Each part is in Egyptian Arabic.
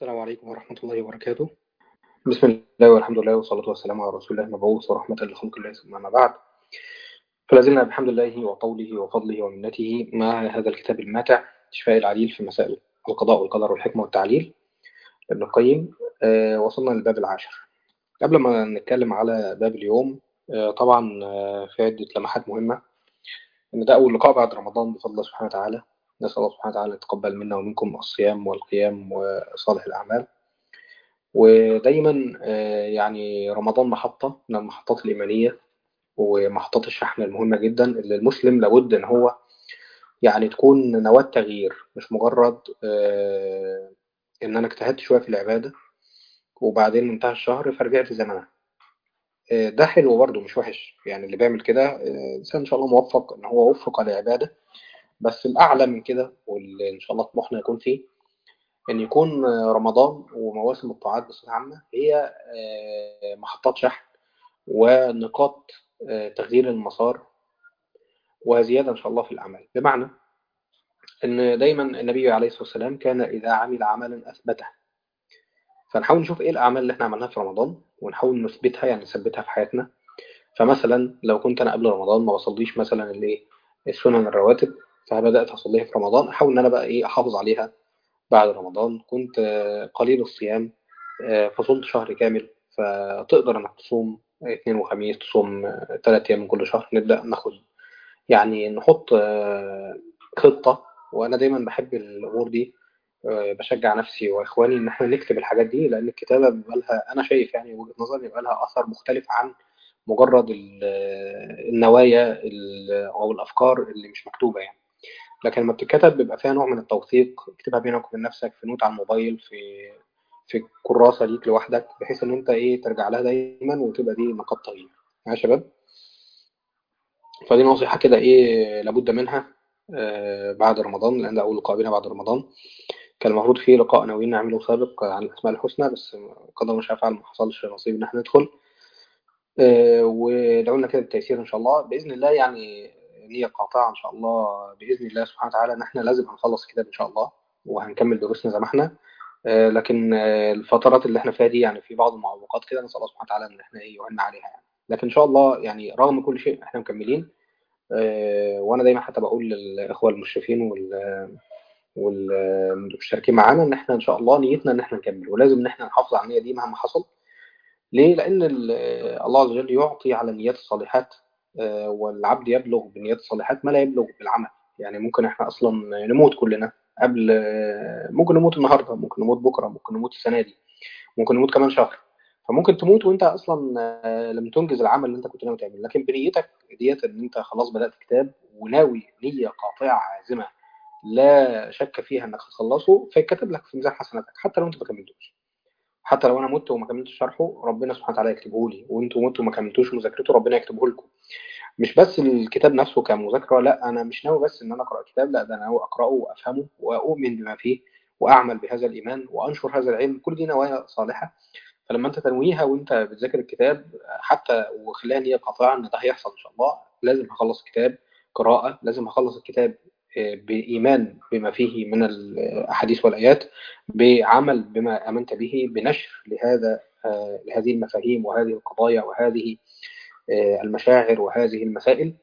السلام عليكم ورحمة الله وبركاته بسم الله والحمد لله والصلاة والسلام على رسول الله المبعوث ورحمة لخلق الله ثم أما بعد فلازلنا بحمد الله وطوله وفضله ومنته مع هذا الكتاب الماتع شفاء العليل في مسائل القضاء والقدر والحكمة والتعليل لابن القيم آه، وصلنا للباب العاشر قبل ما نتكلم على باب اليوم آه، طبعا آه، في عدة لمحات مهمة إن ده أول لقاء بعد رمضان بفضل الله سبحانه وتعالى نسأل الله سبحانه وتعالى يتقبل منا ومنكم الصيام والقيام وصالح الأعمال ودايما آه، يعني رمضان محطة من المحطات الإيمانية ومحطات الشحن المهمة جدا اللي المسلم لابد إن هو يعني تكون نواة تغيير مش مجرد آه، إن أنا اجتهدت شوية في العبادة وبعدين منتهى الشهر فرجعت زي ما أنا آه، ده حلو برضه مش وحش يعني اللي بيعمل كده آه، إنسان إن شاء الله موفق إن هو وفق لعبادة بس الأعلى من كده واللي إن شاء الله طموحنا يكون فيه إن يكون آه، رمضان ومواسم الطاعات بصفة عامة هي آه، محطات شحن ونقاط آه، تغيير المسار وزيادة إن شاء الله في الأعمال بمعنى إن دايما النبي عليه الصلاة والسلام كان إذا عمل عملا أثبته فنحاول نشوف إيه الأعمال اللي إحنا عملناها في رمضان ونحاول نثبتها يعني نثبتها في حياتنا فمثلا لو كنت أنا قبل رمضان ما بصليش مثلا الإيه السنن الرواتب فبدأت أصليها في رمضان أحاول إن أنا بقى إيه أحافظ عليها بعد رمضان كنت آه، قليل الصيام آه، فصمت شهر كامل فتقدر انك تصوم اثنين وخميس تصوم آه، ثلاث ايام من كل شهر نبدأ ناخد يعني نحط آه، خطة وانا دايما بحب الامور دي آه، بشجع نفسي واخواني ان احنا نكتب الحاجات دي لان الكتابة بيبقى لها انا شايف يعني وجهة نظري بيبقى لها اثر مختلف عن مجرد ال- النوايا ال- او الافكار اللي مش مكتوبة يعني لكن لما بتتكتب بيبقى فيها نوع من التوثيق اكتبها بينك وبين نفسك في نوت على الموبايل في في كراسة ليك لوحدك بحيث ان انت ايه ترجع لها دايما وتبقى دي نقاط تغيير يا شباب فدي نصيحة كده ايه لابد منها آه بعد رمضان لان ده اول لقاء بينا بعد رمضان كان المفروض في لقاء ناويين نعمله سابق عن الاسماء الحسنى بس قدر مش فعل ما حصلش نصيب ان احنا ندخل آه ودعوا لنا كده بالتيسير ان شاء الله باذن الله يعني نية قاطعة ان شاء الله باذن الله سبحانه وتعالى ان احنا لازم هنخلص الكتاب ان شاء الله وهنكمل دروسنا زي ما احنا آه، لكن آه، الفترات اللي احنا فيها دي يعني في بعض المعوقات كده نسأل الله سبحانه وتعالى ان احنا ايه يعيننا عليها يعني لكن ان شاء الله يعني رغم كل شيء احنا مكملين آه، وانا دايما حتى بقول للاخوه المشرفين وال والمشتركين معانا ان احنا ان شاء الله نيتنا ان احنا نكمل ولازم ان احنا نحافظ على النيه دي مهما حصل ليه؟ لان ال- الله عز وجل يعطي على النيات الصالحات آه، والعبد يبلغ بالنيات الصالحات ما لا يبلغ بالعمل يعني ممكن احنا اصلا نموت كلنا قبل آه، ممكن نموت النهارده ممكن نموت بكره ممكن نموت السنه دي ممكن نموت كمان شهر فممكن تموت وانت اصلا آه، لم تنجز العمل اللي انت كنت ناوي تعمله لكن بنيتك ديت ان انت خلاص بدات كتاب وناوي نيه قاطعه عازمه لا شك فيها انك هتخلصه فيتكتب لك في ميزان حسناتك حتى لو انت ما كملتوش حتى لو انا مت وما كملتش شرحه ربنا سبحانه وتعالى يكتبه لي وانتوا متوا وما كملتوش مذاكرته ربنا يكتبه لكم مش بس الكتاب نفسه كمذاكره لا انا مش ناوي بس ان انا اقرا كتاب لا ده انا ناوي اقراه وافهمه واؤمن بما فيه واعمل بهذا الايمان وانشر هذا العلم كل دي نوايا صالحه فلما انت تنويها وانت بتذاكر الكتاب حتى وخليها نيه قاطعه ان ده هيحصل ان شاء الله لازم هخلص الكتاب قراءه لازم هخلص الكتاب آه، بايمان بما فيه من الاحاديث والايات بعمل بما امنت به بنشر لهذا آه، لهذه المفاهيم وهذه القضايا وهذه آه، المشاعر وهذه المسائل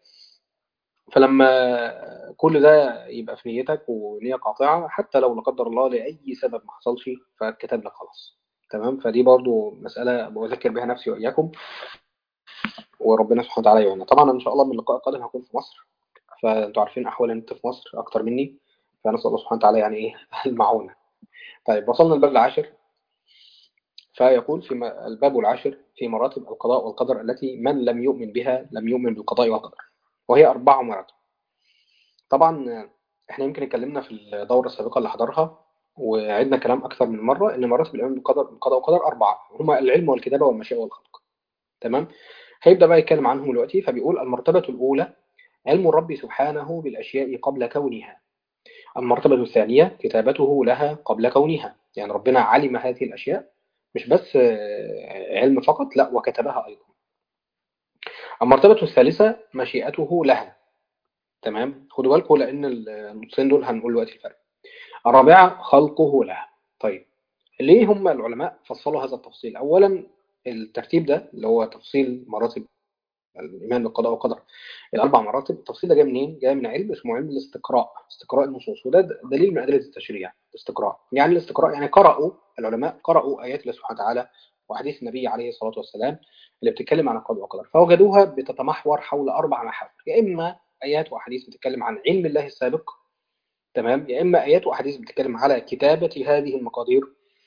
فلما كل ده يبقى في نيتك ونية قاطعة حتى لو لا قدر الله لأي سبب ما حصلش فاتكتب لك خلاص تمام فدي برضو مسألة بذكر بها نفسي وإياكم وربنا سبحانه وتعالى يعيننا طبعا إن شاء الله من اللقاء القادم هكون في مصر فأنتوا عارفين أحوال النت في مصر أكتر مني فنسأل الله سبحانه وتعالى يعني إيه المعونة طيب وصلنا الباب العاشر فيقول في م- الباب العاشر في مراتب القضاء والقدر التي من لم يؤمن بها لم يؤمن بالقضاء والقدر وهي أربع مراتب طبعا احنا يمكن اتكلمنا في الدورة السابقة اللي حضرها وعدنا كلام أكثر من مرة إن مراتب الإيمان بالقدر بالقضاء والقدر أربعة هما العلم والكتابة والمشيئة والخلق تمام هيبدأ بقى يتكلم عنهم دلوقتي فبيقول المرتبة الأولى علم الرب سبحانه بالأشياء قبل كونها المرتبة الثانية كتابته لها قبل كونها يعني ربنا علم هذه الأشياء مش بس آه، علم فقط لا وكتبها أيضا المرتبة الثالثة مشيئته لها تمام خدوا بالكم لأن النصين دول هنقول دلوقتي الفرق الرابعة خلقه لها طيب ليه هم العلماء فصلوا هذا التفصيل اولا الترتيب ده اللي هو تفصيل مراتب الايمان بالقضاء والقدر الاربع مراتب التفصيل ده جاي منين جاي من علم اسمه علم الاستقراء استقراء النصوص وده دليل من ادله التشريع الاستقراء يعني الاستقراء يعني قرأوا العلماء قرأوا ايات الله سبحانه وتعالى وحديث النبي عليه الصلاه والسلام اللي بتتكلم عن القضاء والقدر فوجدوها بتتمحور حول اربع محاور يا اما ايات واحاديث بتتكلم عن علم الله السابق تمام يا اما ايات واحاديث بتتكلم على كتابه هذه المقادير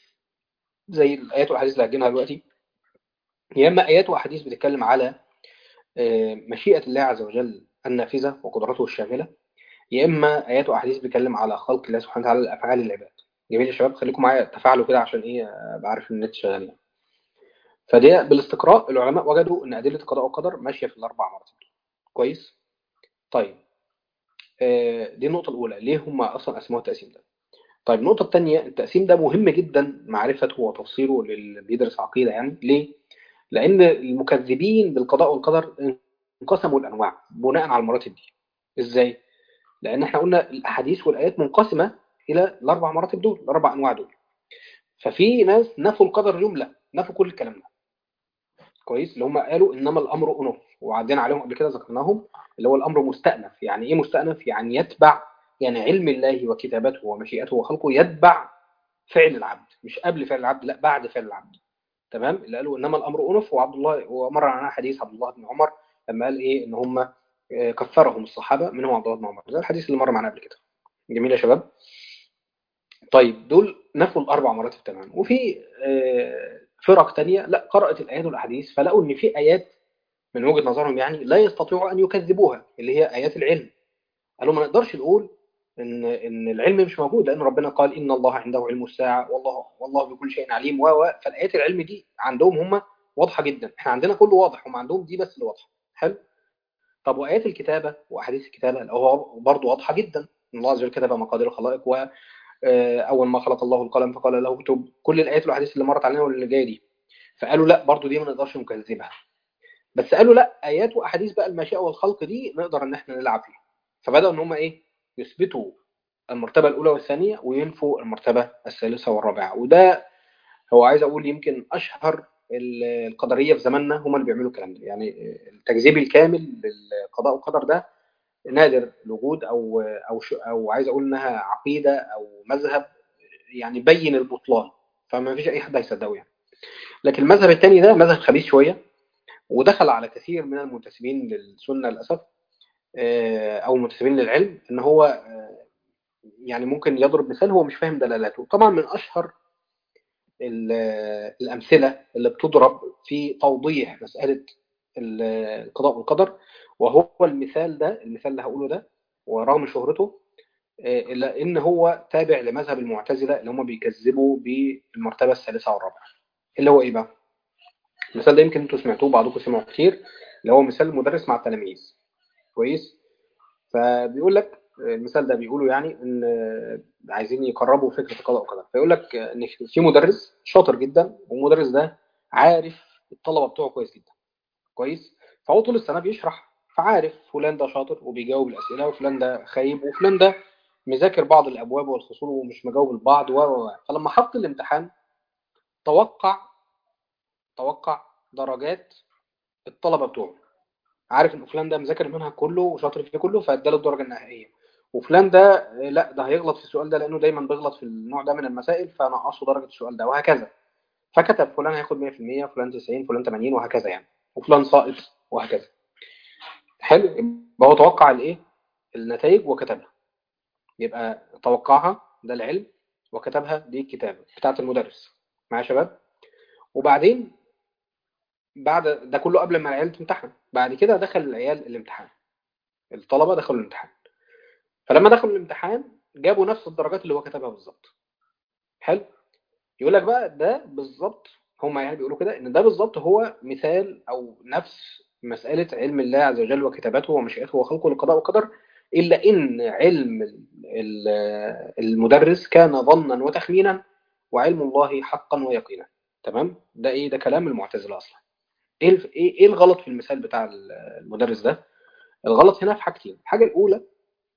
زي الايات والاحاديث اللي هتجينا دلوقتي يا اما ايات واحاديث بتتكلم على مشيئه الله عز وجل النافذه وقدرته الشامله يا اما ايات واحاديث بتتكلم على خلق الله سبحانه وتعالى لافعال العباد جميل يا شباب خليكم معايا تفاعلوا كده عشان ايه ابقى عارف ان النت شغال يعني فدي بالاستقراء العلماء وجدوا ان ادله القضاء والقدر ماشيه في الاربع مراتب كويس طيب دي النقطه الاولى ليه هم اصلا اسموها التقسيم ده طيب النقطه الثانيه التقسيم ده مهم جدا معرفته وتفصيله للي بيدرس عقيده يعني ليه لان المكذبين بالقضاء والقدر انقسموا الانواع بناء على المراتب دي ازاي لان احنا قلنا الاحاديث والايات منقسمه الى الاربع مراتب دول الاربع انواع دول ففي ناس نفوا القدر جمله نفوا كل الكلام ده كويس اللي هم قالوا انما الامر انف وعدينا عليهم قبل كده ذكرناهم اللي هو الامر مستأنف يعني ايه مستأنف يعني يتبع يعني علم الله وكتابته ومشيئته وخلقه يتبع فعل العبد مش قبل فعل العبد لا بعد فعل العبد تمام اللي قالوا انما الامر انف وعبد الله ومر عنها حديث عبد الله بن عمر لما قال ايه ان هم كفرهم الصحابه منهم عبد الله بن عمر ده الحديث اللي مر معانا قبل كده جميل يا شباب طيب دول نفوا الاربع مراتب تمام وفي فرق تانية لا قرأت الآيات والأحاديث فلقوا إن في آيات من وجهة نظرهم يعني لا يستطيعوا أن يكذبوها اللي هي آيات العلم قالوا ما نقدرش نقول إن إن العلم مش موجود لأن ربنا قال إن الله عنده علم الساعة والله والله بكل شيء عليم و فالآيات العلم دي عندهم هم واضحة جدا إحنا عندنا كله واضح هم عندهم دي بس اللي واضحة حلو طب وآيات الكتابة وأحاديث الكتابة هو برضه واضحة جدا إن الله عز وجل كتب مقادير الخلائق و اول ما خلق الله القلم فقال له اكتب كل الايات والاحاديث اللي مرت علينا واللي جايه دي فقالوا لا برضو دي ما نقدرش نكذبها بس قالوا لا ايات واحاديث بقى المشيئه والخلق دي نقدر ان احنا نلعب فيها فبداوا ان هم ايه يثبتوا المرتبه الاولى والثانيه وينفوا المرتبه الثالثه والرابعه وده هو عايز اقول يمكن اشهر القدريه في زماننا هم اللي بيعملوا الكلام ده يعني التكذيب الكامل للقضاء والقدر ده نادر الوجود او او او عايز اقول انها عقيده او مذهب يعني بين البطلان فما فيش اي حد هيصدقه يعني لكن المذهب الثاني ده مذهب خبيث شويه ودخل على كثير من المنتسبين للسنه للاسف او المنتسبين للعلم ان هو يعني ممكن يضرب مثال هو مش فاهم دلالاته طبعا من اشهر الامثله اللي بتضرب في توضيح مساله القضاء والقدر وهو المثال ده المثال اللي هقوله ده ورغم شهرته الا ان هو تابع لمذهب المعتزله اللي هم بيكذبوا بالمرتبه الثالثه والرابعه اللي هو ايه بقى المثال ده يمكن انتوا سمعتوه بعضكم سمعوا كتير اللي هو مثال المدرس مع التلاميذ كويس فبيقول لك المثال ده بيقولوا يعني ان عايزين يقربوا فكره القضاء والقدر فيقول لك ان في مدرس شاطر جدا والمدرس ده عارف الطلبه بتوعه كويس جدا كويس فهو طول السنه بيشرح فعارف فلان ده شاطر وبيجاوب الاسئله وفلان ده خايب وفلان ده مذاكر بعض الابواب والفصول ومش مجاوب البعض و فلما حط الامتحان توقع توقع درجات الطلبه بتوعه عارف ان فلان ده مذاكر المنهج كله وشاطر فيه كله فاداله الدرجه النهائيه وفلان ده لا ده هيغلط في السؤال ده لانه دايما بيغلط في النوع ده من المسائل فنقصه درجه السؤال ده وهكذا فكتب فلان هياخد 100% فلان 90 فلان 80 وهكذا يعني وفلان ساقط وهكذا حلو يبقى هو توقع الايه النتائج وكتبها يبقى توقعها ده العلم وكتبها دي الكتابه بتاعه المدرس معايا يا شباب وبعدين بعد ده كله قبل ما العيال تمتحن بعد كده دخل العيال الامتحان الطلبه دخلوا الامتحان فلما دخلوا الامتحان جابوا نفس الدرجات اللي هو كتبها بالظبط حلو يقول لك بقى ده بالظبط هم يعني بيقولوا كده ان ده بالظبط هو مثال او نفس مسألة علم الله عز وجل وكتابته ومشيئته وخلقه للقضاء والقدر إلا إن علم المدرس كان ظنا وتخمينا وعلم الله حقا ويقينا تمام ده إيه ده كلام المعتزلة أصلا إيه إيه الغلط في المثال بتاع المدرس ده الغلط هنا في حاجتين الحاجة الأولى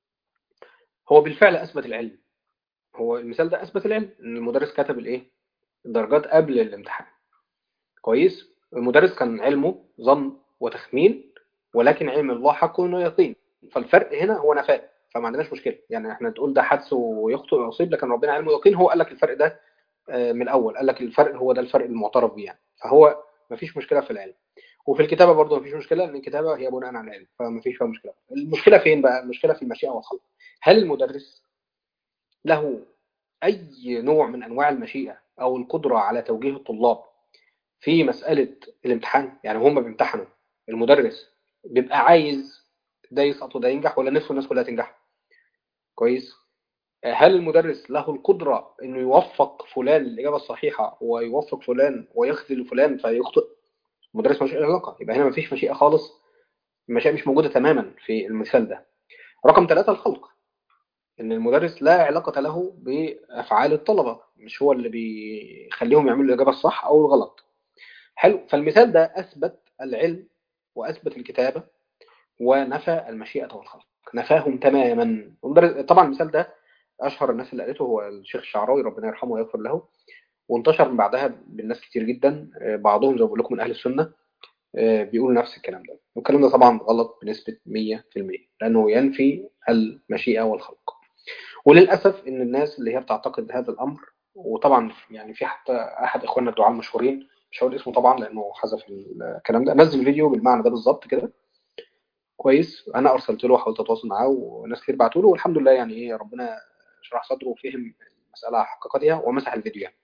هو بالفعل أثبت العلم هو المثال ده أثبت العلم إن المدرس كتب الإيه الدرجات قبل الامتحان كويس المدرس كان علمه ظن وتخمين ولكن علم الله حق ويقين فالفرق هنا هو نفاء فما عندناش مشكله يعني احنا تقول ده حدس ويخطئ ويصيب لكن ربنا علمه يقين هو قال لك الفرق ده من الاول قال لك الفرق هو ده الفرق المعترف به يعني فهو ما فيش مشكله في العلم وفي الكتابه برضه ما فيش مشكله لان الكتابه هي بناء على العلم فما فيش فيها مشكله المشكله فين بقى المشكله في المشيئه والخلق هل المدرس له اي نوع من انواع المشيئه او القدره على توجيه الطلاب في مساله الامتحان يعني هم بيمتحنوا المدرس بيبقى عايز ده يسقط وده ينجح ولا نفسه الناس كلها تنجح كويس هل المدرس له القدرة انه يوفق فلان للإجابة الصحيحة ويوفق فلان ويخذل فلان فيخطئ المدرس مش علاقة يبقى هنا مفيش مشيئة خالص المشيئة مش موجودة تماما في المثال ده رقم ثلاثة الخلق ان المدرس لا علاقة له بأفعال الطلبة مش هو اللي بيخليهم يعملوا الإجابة الصح أو الغلط حلو فالمثال ده أثبت العلم وأثبت الكتابة ونفى المشيئة والخلق نفاهم تماما طبعا المثال ده اشهر الناس اللي قالته هو الشيخ الشعراوي ربنا يرحمه ويغفر له وانتشر من بعدها بالناس كتير جدا بعضهم زي ما بقول لكم من اهل السنه بيقول نفس الكلام ده والكلام ده طبعا غلط بنسبه 100% لانه ينفي المشيئه والخلق وللاسف ان الناس اللي هي بتعتقد هذا الامر وطبعا يعني في حتى احد اخواننا الدعاء المشهورين مش هقول اسمه طبعا لانه حذف الكلام ده نزل فيديو بالمعنى ده بالظبط كده كويس انا ارسلت له وحاولت اتواصل معاه وناس كتير بعتوا له والحمد لله يعني ايه ربنا شرح صدره وفهم المساله حقيقتها ومسح الفيديو يعني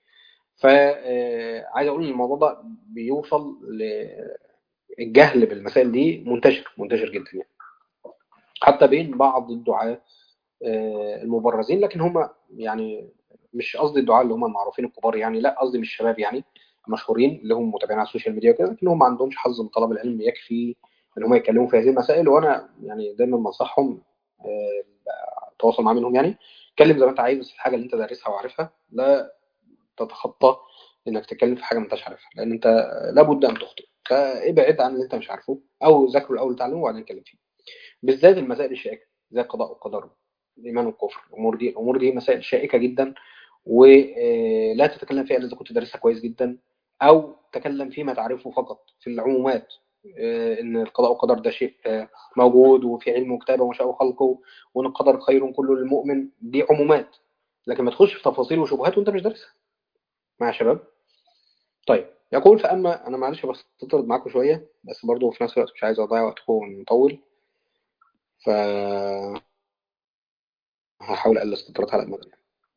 فعايز اقول ان الموضوع ده بيوصل للجهل بالمسائل دي منتشر منتشر جدا يعني حتى بين بعض الدعاة المبرزين لكن هم يعني مش قصدي الدعاة اللي هم المعروفين الكبار يعني لا قصدي مش الشباب يعني المشهورين اللي هم متابعين على السوشيال ميديا وكده لكن هم ما عندهمش حظ من طلب العلم يكفي ان هم يتكلموا في هذه المسائل وانا يعني دايما بنصحهم تواصل معاه منهم يعني اتكلم زي ما انت عايز بس الحاجه اللي انت دارسها وعارفها لا تتخطى انك تتكلم في حاجه ما انتش عارفها لان انت لابد ان تخطئ فابعد عن اللي انت مش عارفه او ذاكره الاول تعلمه وبعدين اتكلم فيه بالذات المسائل الشائكه زي القضاء والقدر الايمان والكفر الامور دي الامور دي مسائل شائكه جدا ولا تتكلم فيها الا اذا كنت دارسها كويس جدا او تكلم فيما تعرفه فقط في العمومات ان القضاء والقدر ده شيء موجود وفي علم وكتابه وما شاء خلقه وان القدر خير كله للمؤمن دي عمومات لكن ما تخش في تفاصيل وشبهات وانت مش دارسها مع شباب طيب يقول فاما انا معلش بس تطرد معاكم شويه بس برضه في نفس الوقت مش عايز اضيع وقتكم ونطول ف هحاول اقلل استطراد على المدى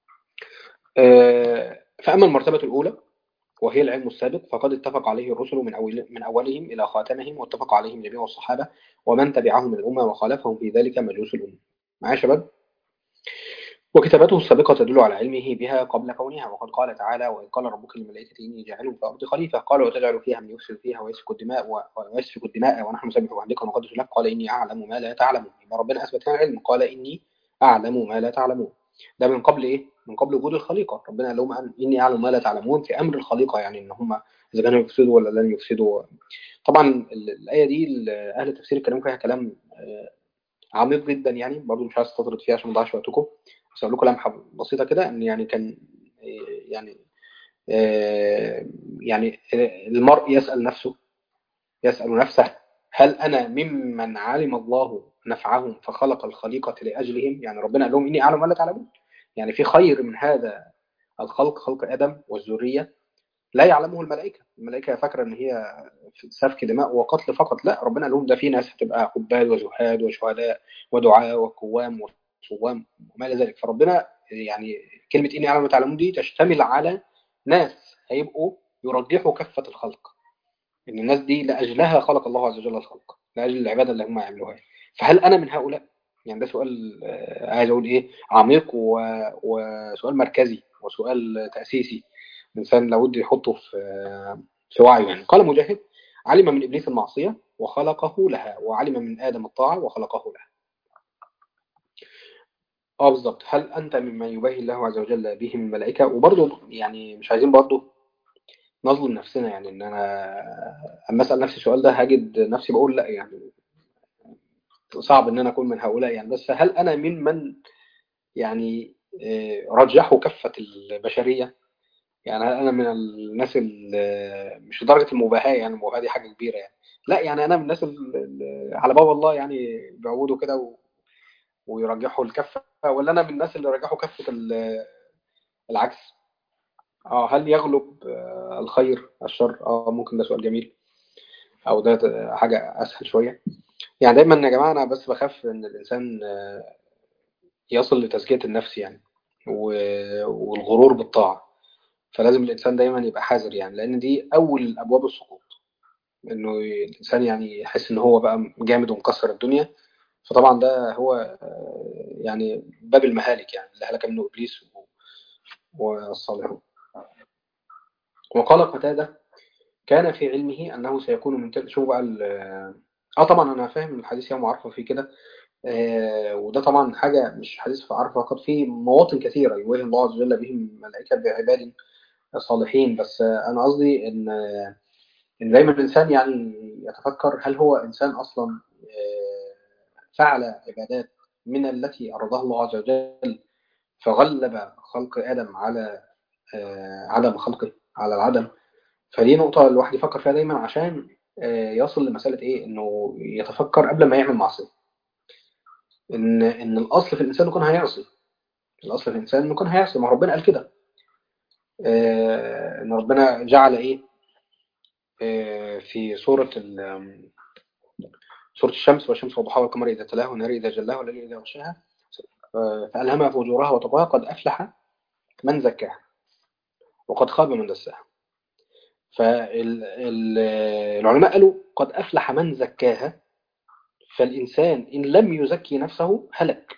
فاما المرتبه الاولى وهي العلم السابق فقد اتفق عليه الرسل من أول من أولهم إلى خاتمهم واتفق عليهم جميع الصحابة ومن تبعهم من الأمة وخالفهم في ذلك مجوس الأمة معايا شباب وكتابته السابقة تدل على علمه بها قبل كونها وقد قال تعالى وإذ قال ربك للملائكة إني جاعل في الأرض خليفة قال وتجعل فيها من يفسد فيها ويسفك الدماء ويسفك الدماء ونحن نسبح بحمدك ونقدس لك قال إني أعلم ما لا تعلمون يبقى ربنا أثبت هنا علم قال إني أعلم ما لا تعلمون ده من قبل إيه؟ من قبل وجود الخليقة ربنا قال لهم أن إني أعلم ما لا تعلمون في أمر الخليقة يعني إن هم إذا كانوا يفسدوا ولا لن يفسدوا طبعا الآية دي أهل التفسير اتكلموا فيها كلام عميق جدا يعني برضه مش عايز استطرد فيها عشان ما اضيعش وقتكم بس اقول لكم لمحه بسيطه كده ان يعني كان يعني يعني المرء يسال نفسه يسال نفسه هل انا ممن علم الله نفعهم فخلق الخليقه لاجلهم يعني ربنا قال لهم اني اعلم ولا تعلمون يعني في خير من هذا الخلق خلق ادم والذريه لا يعلمه الملائكه الملائكه فاكره ان هي سفك دماء وقتل فقط لا ربنا قال لهم ده في ناس هتبقى عباد وزهاد وشهداء ودعاء وقوام وصوام وما الى ذلك فربنا يعني كلمه اني اعلم وتعلمون دي تشتمل على ناس هيبقوا يرجحوا كفه الخلق ان الناس دي لاجلها خلق الله عز وجل الخلق لاجل العباده اللي هم يعملوها فهل انا من هؤلاء يعني ده سؤال عايز اقول ايه عميق وسؤال مركزي وسؤال تاسيسي الانسان لابد يحطه في في وعيه يعني قال مجاهد علم من ابليس المعصيه وخلقه لها وعلم من ادم الطاعه وخلقه لها اه بالظبط هل انت ممن يباهي الله عز وجل بهم الملائكه وبرضه يعني مش عايزين برضه نظلم نفسنا يعني ان انا اما اسال نفسي السؤال ده هجد نفسي بقول لا يعني صعب ان انا اكون من هؤلاء يعني بس هل انا ممن يعني رجحوا كفه البشريه يعني انا من الناس اللي مش لدرجه المباهاه يعني المباهاه دي حاجه كبيره يعني لا يعني انا من الناس اللي على باب الله يعني بيعودوا كده و... ويرجحوا الكفه ولا انا من الناس اللي رجحوا كفه ال- العكس اه هل يغلب آه، الخير الشر اه ممكن ده سؤال جميل او ده حاجه اسهل شويه يعني دايما يا جماعه انا بس بخاف ان الانسان آه، يصل لتزكيه النفس يعني و- والغرور بالطاعه فلازم الانسان دايما يبقى حذر يعني لان دي اول ابواب السقوط انه الانسان يعني يحس ان هو بقى جامد ومكسر الدنيا فطبعا ده هو آه، يعني باب المهالك يعني اللي هلك منه ابليس و- والصالحون وقال قتاده كان في علمه انه سيكون من تلك شوف بقى ال- اه طبعا انا فاهم الحديث يوم عرفه في كده آه وده طبعا حاجه مش حديث في عرفه فقط في مواطن كثيره يوهي الله عز وجل بهم ملائكه بعباد صالحين بس آه انا قصدي ان آه ان دايما الانسان يعني يتفكر هل هو انسان اصلا آه فعل عبادات من التي ارضاها الله عز وجل فغلب خلق ادم على آه عدم خلقه على العدم فدي نقطة الواحد يفكر فيها دايما عشان آه، يصل لمسألة إيه؟ إنه يتفكر قبل ما يعمل معصية. إن إن الأصل في الإنسان إنه يكون هيعصي. الأصل في الإنسان إنه يكون هيعصي، ما ربنا قال كده. آه، إن ربنا جعل إيه؟ آه، في سورة ال- سورة الشمس والشمس وضحاها والقمر إذا تلاها والنهار إذا جلاها والليل إذا غشاها آه، فألهمها فجورها وتقواها قد أفلح من زكاها وقد خاب من دساها. فالعلماء قالوا قد أفلح من زكاها فالإنسان إن لم يزكي نفسه هلك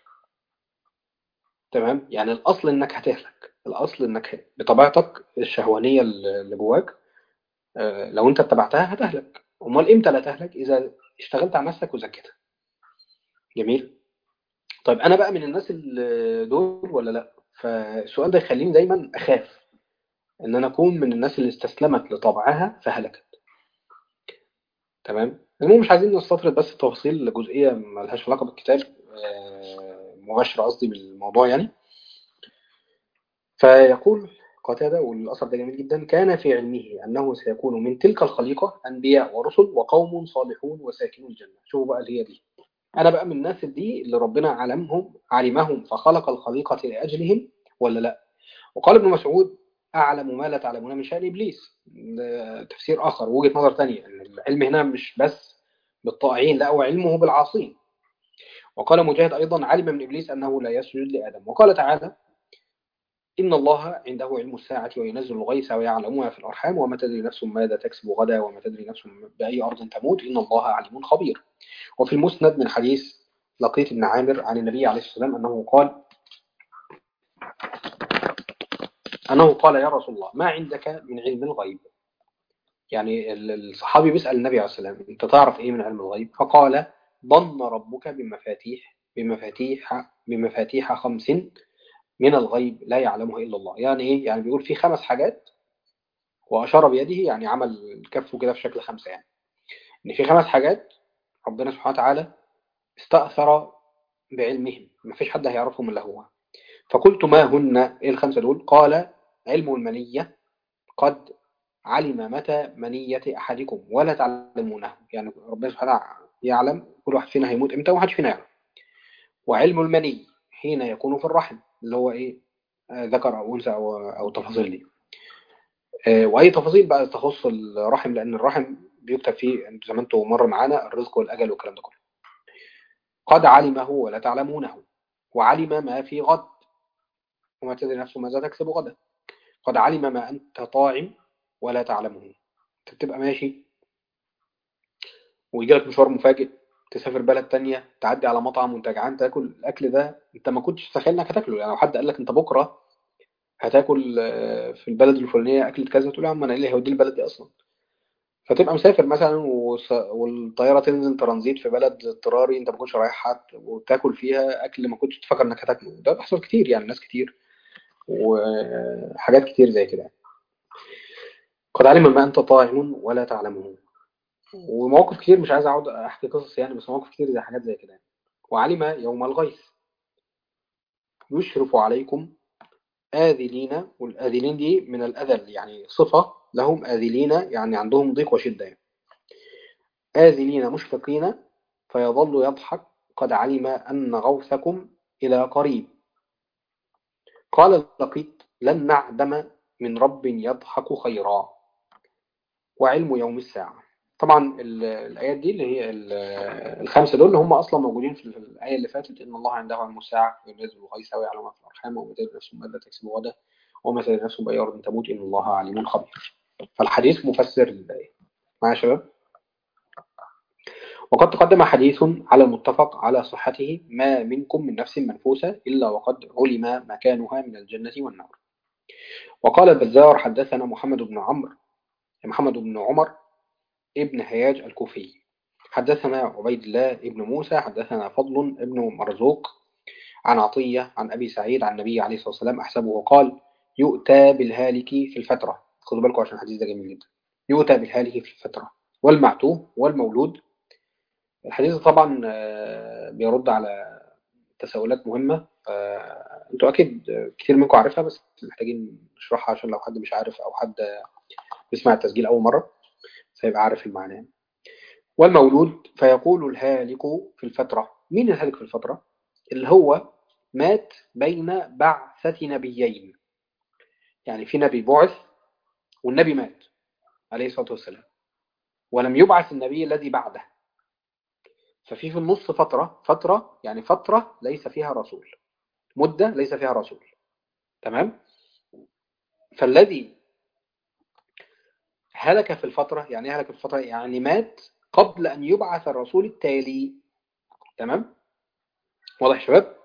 تمام يعني الأصل إنك هتهلك الأصل إنك بطبيعتك الشهوانية اللي جواك آه، لو أنت اتبعتها هتهلك أمال إمتى لا تهلك إذا اشتغلت على نفسك وزكيتها جميل طيب أنا بقى من الناس اللي دول ولا لأ فالسؤال ده يخليني دايما أخاف إن أنا أكون من الناس اللي استسلمت لطبعها فهلكت تمام المهم مش عايزين نستطرد بس تفاصيل جزئية ملهاش علاقة بالكتاب آه، مباشرة قصدي بالموضوع يعني فيقول قتادة والأثر ده جميل جدا كان في علمه أنه سيكون من تلك الخليقة أنبياء ورسل وقوم صالحون وساكنوا الجنة شوفوا بقى اللي هي دي أنا بقى من الناس دي اللي ربنا علمهم علمهم فخلق الخليقة لأجلهم ولا لا وقال ابن مسعود أعلم ما لا تعلمون من شأن إبليس ده تفسير آخر وجهة نظر ثانية أن العلم هنا مش بس بالطائعين لا هو علمه بالعاصين وقال مجاهد أيضا علم من إبليس أنه لا يسجد لآدم وقال تعالى إن الله عنده علم الساعة وينزل الغيث ويعلم ما في الأرحام وما تدري نفس ماذا تكسب غدا وما تدري نفس بأي أرض تموت إن الله عليم خبير وفي المسند من حديث لقيت بن عامر عن النبي عليه الصلاة والسلام أنه قال أنه قال يا رسول الله ما عندك من علم الغيب يعني الصحابي بيسأل النبي عليه الصلاة والسلام أنت تعرف إيه من علم الغيب فقال ضن ربك بمفاتيح بمفاتيح بمفاتيح خمس من الغيب لا يعلمها إلا الله يعني إيه؟ يعني بيقول في خمس حاجات وأشار بيده يعني عمل كفه كده في شكل خمسة يعني إن في خمس حاجات ربنا سبحانه وتعالى استأثر بعلمهم ما فيش حد هيعرفهم إلا هو فقلت ما هن إيه الخمسة دول قال علم المنية قد علم متى منية أحدكم ولا تعلمونه يعني ربنا سبحانه وتعالى يعلم كل واحد فينا هيموت إمتى ومحدش فينا يعلم وعلم المني حين يكون في الرحم اللي هو إيه آه ذكر أو أنثى أو, أو تفاصيل دي آه وأي تفاصيل بقى تخص الرحم لأن الرحم بيكتب فيه زي ما انتم مر معانا الرزق والأجل والكلام ده كله قد علمه ولا تعلمونه وعلم ما في غد وما تدري نفسه ماذا تكسب غدا قد علم ما أنت طاعم ولا تعلمه انت بتبقى ماشي ويجي لك مشوار مفاجئ تسافر بلد تانية تعدي على مطعم وانت جعان تاكل الاكل ده انت ما كنتش تتخيل انك هتاكله يعني لو حد قال لك انت بكره هتاكل في البلد الفلانيه اكله كذا تقول يا عم انا ايه اللي هيوديني البلد دي اصلا فتبقى مسافر مثلا والطياره تنزل ترانزيت في بلد اضطراري انت ما كنتش رايحها وتاكل فيها اكل ما كنتش تفكر انك هتاكله ده بيحصل كتير يعني ناس كتير وحاجات كتير زي كده قد علم ما انت طاعم ولا تعلمه ومواقف كتير مش عايز اقعد احكي قصص يعني بس مواقف كتير زي حاجات زي كده وعلم يوم الغيث يشرف عليكم آذلين والآذلين دي من الأذل يعني صفة لهم آذلين يعني عندهم ضيق وشدة يعني. آذلين مشفقين فيظل يضحك قد علم أن غوثكم إلى قريب قال لقيت لن نعدم من رب يضحك خيرا وعلم يوم الساعة طبعا الآيات دي اللي هي الخمسة دول اللي هم أصلا موجودين في الآية اللي فاتت إن الله عنده علم الساعة وينزل الغيث ويعلم ما في الأرحام وما تدري نفس ماذا تكسب غدا وما تدري نفس بأي أرض تموت إن الله عليم خبير فالحديث مفسر للآية معايا يا شباب وقد تقدم حديث على المتفق على صحته ما منكم من نفس منفوسة إلا وقد علم مكانها من الجنة والنار وقال البزار حدثنا محمد بن عمرو محمد بن عمر ابن هياج الكوفي حدثنا عبيد الله ابن موسى حدثنا فضل ابن مرزوق عن عطية عن أبي سعيد عن النبي عليه الصلاة والسلام أحسبه قال يؤتى بالهالك في الفترة خذوا بالكم عشان الحديث ده جميل جدا يؤتى بالهالك في الفترة والمعتوه والمولود الحديث طبعا بيرد على تساؤلات مهمة انتوا أكيد كتير منكم عارفها بس محتاجين نشرحها عشان لو حد مش عارف أو حد بيسمع التسجيل أول مرة فيبقى عارف المعنى والمولود فيقول الهالك في الفترة مين الهالك في الفترة؟ اللي هو مات بين بعثة نبيين يعني في نبي بعث والنبي مات عليه الصلاة والسلام ولم يبعث النبي الذي بعده ففي في النص فترة فترة يعني فترة ليس فيها رسول مدة ليس فيها رسول تمام فالذي هلك في الفترة يعني هلك في الفترة يعني مات قبل أن يبعث الرسول التالي تمام واضح يا شباب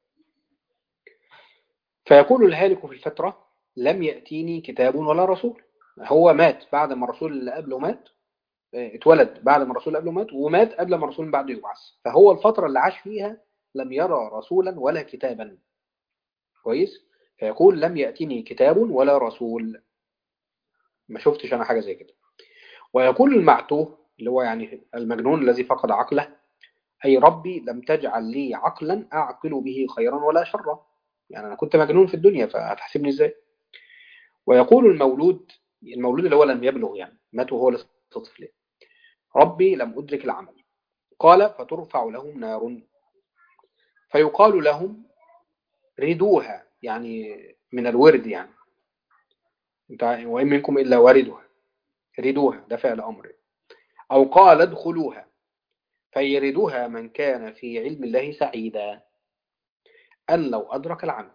فيقول الهالك في الفترة لم يأتيني كتاب ولا رسول هو مات بعد ما الرسول اللي قبله مات اتولد بعد ما الرسول اللي قبله مات ومات قبل ما الرسول بعده يبعث فهو الفترة اللي عاش فيها لم يرى رسولا ولا كتابا كويس فيقول لم يأتيني كتاب ولا رسول ما شفتش أنا حاجة زي كده ويقول المعتوه اللي هو يعني المجنون الذي فقد عقله أي ربي لم تجعل لي عقلا أعقل به خيرا ولا شرا يعني أنا كنت مجنون في الدنيا فهتحسبني إزاي ويقول المولود المولود اللي هو لم يبلغ يعني مات وهو لسه طفل ربي لم أدرك العمل قال فترفع لهم نار فيقال لهم ردوها يعني من الورد يعني وإن منكم إلا واردها ردوها ده فعل أمر أو قال ادخلوها فيردها من كان في علم الله سعيدا أن لو أدرك العمل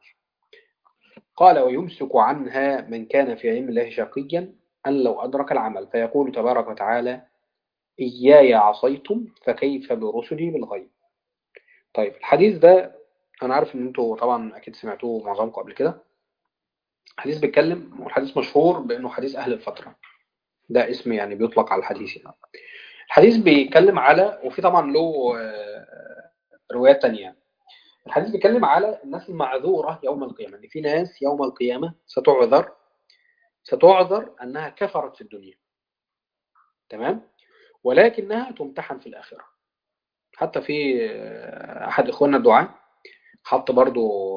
قال ويمسك عنها من كان في علم الله شقيا أن لو أدرك العمل فيقول تبارك وتعالى إياي عصيتم فكيف برسلي بالغيب طيب الحديث ده أنا عارف إن أنتوا طبعا أكيد سمعتوه معظمكم قبل كده الحديث بيتكلم والحديث مشهور بأنه حديث أهل الفترة ده اسم يعني بيطلق على الحديث يعني. الحديث بيتكلم على وفي طبعا له روايات تانية الحديث بيتكلم على الناس المعذورة يوم القيامة ان في ناس يوم القيامة ستعذر ستعذر أنها كفرت في الدنيا تمام ولكنها تمتحن في الآخرة حتى في أحد إخواننا الدعاء حط برضو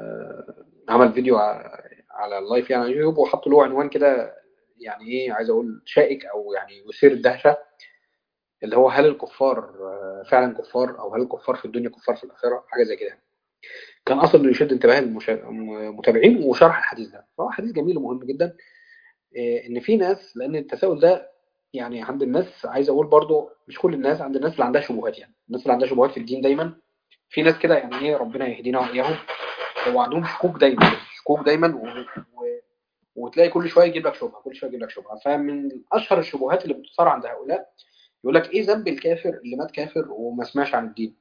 عمل فيديو على اللايف يعني على يوتيوب وحط له عنوان كده يعني ايه عايز اقول شائك او يعني يثير الدهشه اللي هو هل الكفار فعلا كفار او هل الكفار في الدنيا كفار في الاخره حاجه زي كده كان اصلا يشد انتباه المتابعين وشرح الحديث ده فهو حديث جميل ومهم جدا ان في ناس لان التساؤل ده يعني عند الناس عايز اقول برضو مش كل الناس عند الناس اللي عندها شبهات يعني الناس اللي عندها شبهات في الدين دايما في ناس كده يعني ايه ربنا يهدينا واياهم هو عندهم شكوك دايما شكوك دايما و... و... وتلاقي كل شويه يجيب لك شبهه كل شويه يجيب لك شبهه فمن اشهر الشبهات اللي بتثار عند هؤلاء يقول لك ايه ذنب الكافر اللي مات كافر وما سمعش عن الدين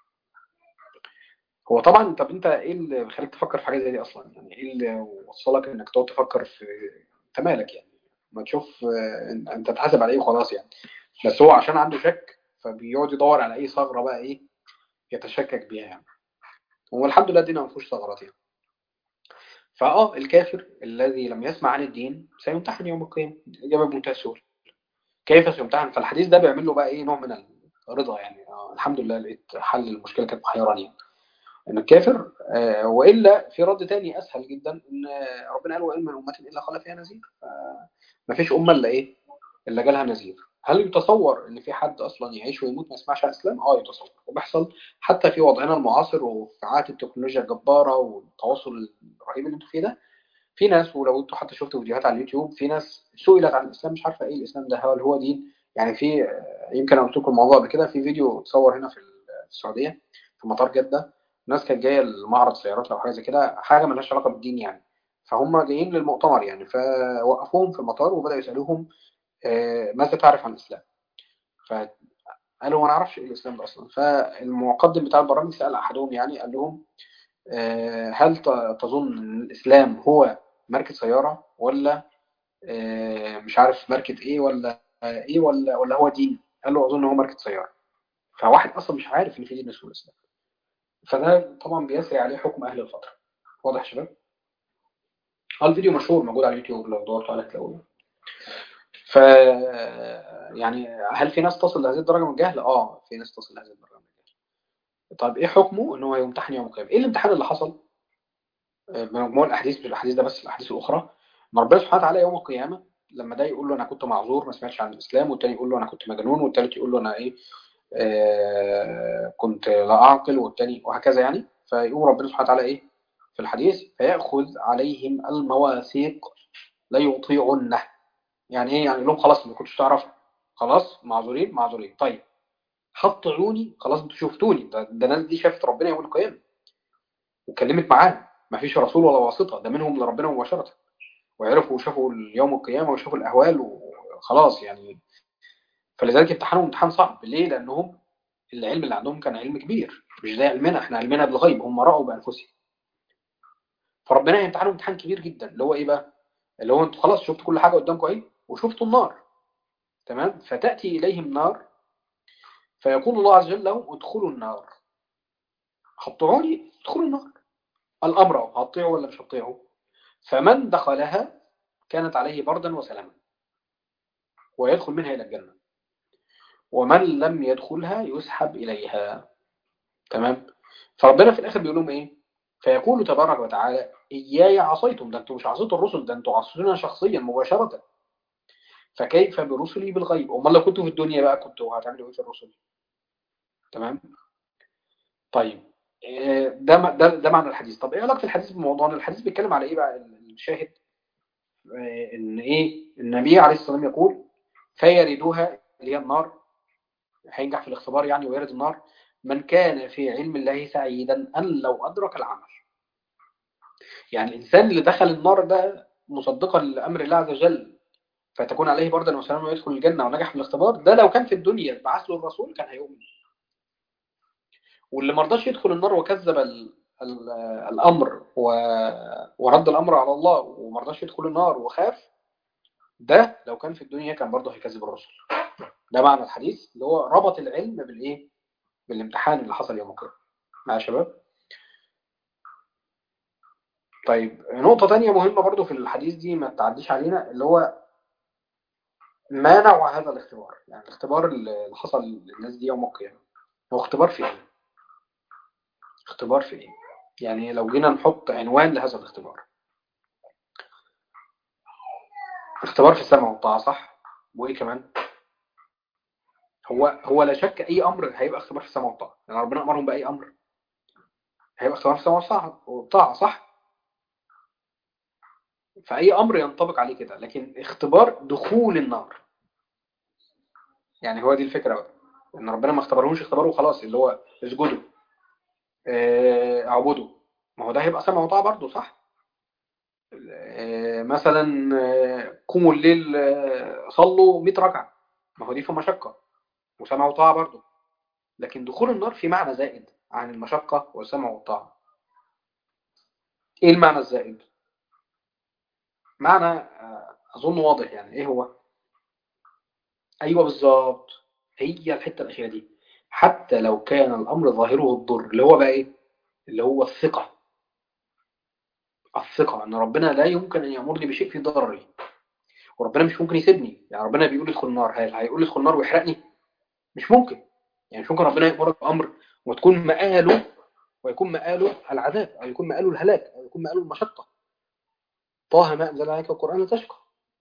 هو طبعا طب انت ايه اللي بيخليك تفكر في حاجه زي دي اصلا يعني ايه اللي وصلك انك تقعد تفكر في انت مالك يعني ما تشوف انت تحاسب على ايه وخلاص يعني بس هو عشان عنده شك فبيقعد يدور على اي ثغره بقى ايه يتشكك بيها يعني هو الحمد لله الدين ما فيهوش ثغرات يعني فاه الكافر الذي لم يسمع عن الدين سيمتحن يوم القيامه اجابه بمنتهى السهوله كيف سيمتحن فالحديث ده بيعمل له بقى ايه نوع من الرضا يعني آه الحمد لله لقيت حل المشكله كانت محيراني يعني. انك كافر آه، والا في رد تاني اسهل جدا ان ربنا قال وان من امه الا خلا فيها نذير ما فيش امه الا ايه الا جالها نذير هل يتصور ان في حد اصلا يعيش ويموت ما يسمعش عن الاسلام اه يتصور وبيحصل حتى في وضعنا المعاصر وفي عهد التكنولوجيا الجباره والتواصل الرهيب اللي انتوا فيه ده في ناس ولو انتوا حتى شفتوا فيديوهات على اليوتيوب في ناس سئلت عن الاسلام مش عارفه ايه الاسلام ده هل هو دين يعني في يمكن قلت لكم الموضوع قبل كده في فيديو اتصور هنا في السعوديه في مطار جده ناس كانت جايه لمعرض سيارات او حاجه زي كده حاجه مالهاش علاقه بالدين يعني فهم جايين للمؤتمر يعني فوقفوهم في المطار وبداوا يسالوهم آه، ماذا تعرف عن الاسلام فقالوا ما نعرفش ايه الاسلام ده اصلا فالمقدم بتاع البرامج سال احدهم يعني قال لهم آه، هل تظن ان الاسلام هو ماركه سياره ولا آه، مش عارف ماركه ايه ولا ايه ولا ولا هو دين قال له اظن هو ماركه سياره فواحد اصلا مش عارف ان في دين اسمه الاسلام فده طبعا بيسري عليه حكم اهل الفتره واضح يا شباب اه الفيديو مشهور موجود على اليوتيوب لو دورتوا عليه تلاقوه ف يعني هل في ناس تصل لهذه الدرجه من الجهل اه في ناس تصل لهذه الدرجه من الجهل طيب ايه حكمه ان هو يمتحن يوم القيامه ايه الامتحان اللي حصل بمجموع الاحاديث مش الاحاديث ده بس الاحاديث الاخرى ان ربنا سبحانه وتعالى يوم القيامه لما ده يقول له انا كنت معذور ما سمعتش عن الاسلام والتاني يقول له انا كنت مجنون والتالت يقول له انا ايه آه كنت لا اعقل والتاني وهكذا يعني فيقوم ربنا سبحانه وتعالى ايه في الحديث فياخذ عليهم المواثيق لا يطيعنه يعني ايه يعني لهم خلاص ما كنتش تعرفوا خلاص معذورين معذورين طيب هتطيعوني خلاص انتوا شفتوني ده, ده الناس دي شافت ربنا يوم القيامه وكلمت معاه ما فيش رسول ولا واسطه ده منهم لربنا مباشره وعرفوا وشافوا اليوم القيامه وشافوا الاهوال وخلاص يعني فلذلك امتحانهم امتحان صعب ليه لانهم العلم اللي عندهم كان علم كبير مش زي علمنا احنا علمنا بالغيب هم راوا بانفسهم فربنا يمتحنهم امتحان كبير جدا اللي هو ايه بقى اللي هو انتوا خلاص شفتوا كل حاجه قدامكم اهي وشفتوا النار تمام فتاتي اليهم نار فيقول الله عز وجل لهم ادخلوا النار هتطيعوني ادخلوا النار الامر هتطيعوا ولا مش هتطيعوا فمن دخلها كانت عليه بردا وسلاما ويدخل منها الى الجنه ومن لم يدخلها يسحب إليها تمام فربنا في الآخر بيقول لهم إيه فيقول تبارك وتعالى إياي عصيتم ده أنتم مش عصيتوا الرسل ده أنتم عصيتونا شخصيا مباشرة فكيف برسلي بالغيب أمال لو كنتوا في الدنيا بقى كنتوا هتعملوا إيه في الرسل تمام طيب آه، ده ده ده معنى الحديث طب ايه علاقه الحديث بموضوعنا الحديث بيتكلم على ايه بقى الشاهد آه، ان ايه النبي عليه الصلاه والسلام يقول فيردوها اللي هي النار هينجح في الاختبار يعني ويرد النار من كان في علم الله سعيدا أن لو أدرك العمل يعني الإنسان اللي دخل النار ده مصدقا لأمر الله عز وجل فتكون عليه بردا وسلاما ويدخل الجنة ونجح في الاختبار ده لو كان في الدنيا بعث له الرسول كان هيؤمن واللي ما رضاش يدخل النار وكذب ال ال الأمر ورد الأمر على الله وما رضاش يدخل النار وخاف ده لو كان في الدنيا كان برضه هيكذب الرسل ده معنى الحديث اللي هو ربط العلم بالايه بالامتحان اللي حصل يوم القيامه مع شباب طيب نقطة تانية مهمة برضو في الحديث دي ما تعديش علينا اللي هو ما نوع هذا الاختبار يعني الاختبار اللي حصل للناس دي يوم القيامة هو اختبار في ايه اختبار في ايه يعني لو جينا نحط عنوان لهذا الاختبار اختبار في السماء والطاعة صح وايه كمان هو هو لا شك اي امر هيبقى اختبار في السماء والطاعه يعني ربنا امرهم باي امر هيبقى اختبار في السماء والطاعه صح فاي امر ينطبق عليه كده لكن اختبار دخول النار يعني هو دي الفكره بقى ان ربنا ما اختبرهمش اختباره خلاص اللي هو اسجدوا آه، اعبدوا ما هو ده هيبقى سمع وطاعه برضه صح آه، مثلا آه، قوموا الليل صلوا 100 ركعه ما هو دي في مشقه وسمع وطاعة برضه لكن دخول النار في معنى زائد عن المشقة والسمع والطاعة ايه المعنى الزائد معنى آه، اظن واضح يعني ايه هو ايوه بالظبط هي الحتة الاخيرة دي حتى لو كان الامر ظاهره الضر اللي هو بقى ايه اللي هو الثقة الثقة ان ربنا لا يمكن ان يامرني بشيء في ضرري وربنا مش ممكن يسيبني يعني ربنا بيقول ادخل النار هل هيقول ادخل النار ويحرقني مش ممكن يعني مش ممكن ربنا يأمرك بأمر وتكون مآله ويكون مآله العذاب أو يكون مآله الهلاك أو يكون مآله المشقة طه ما أنزل عليك القرآن لتشقى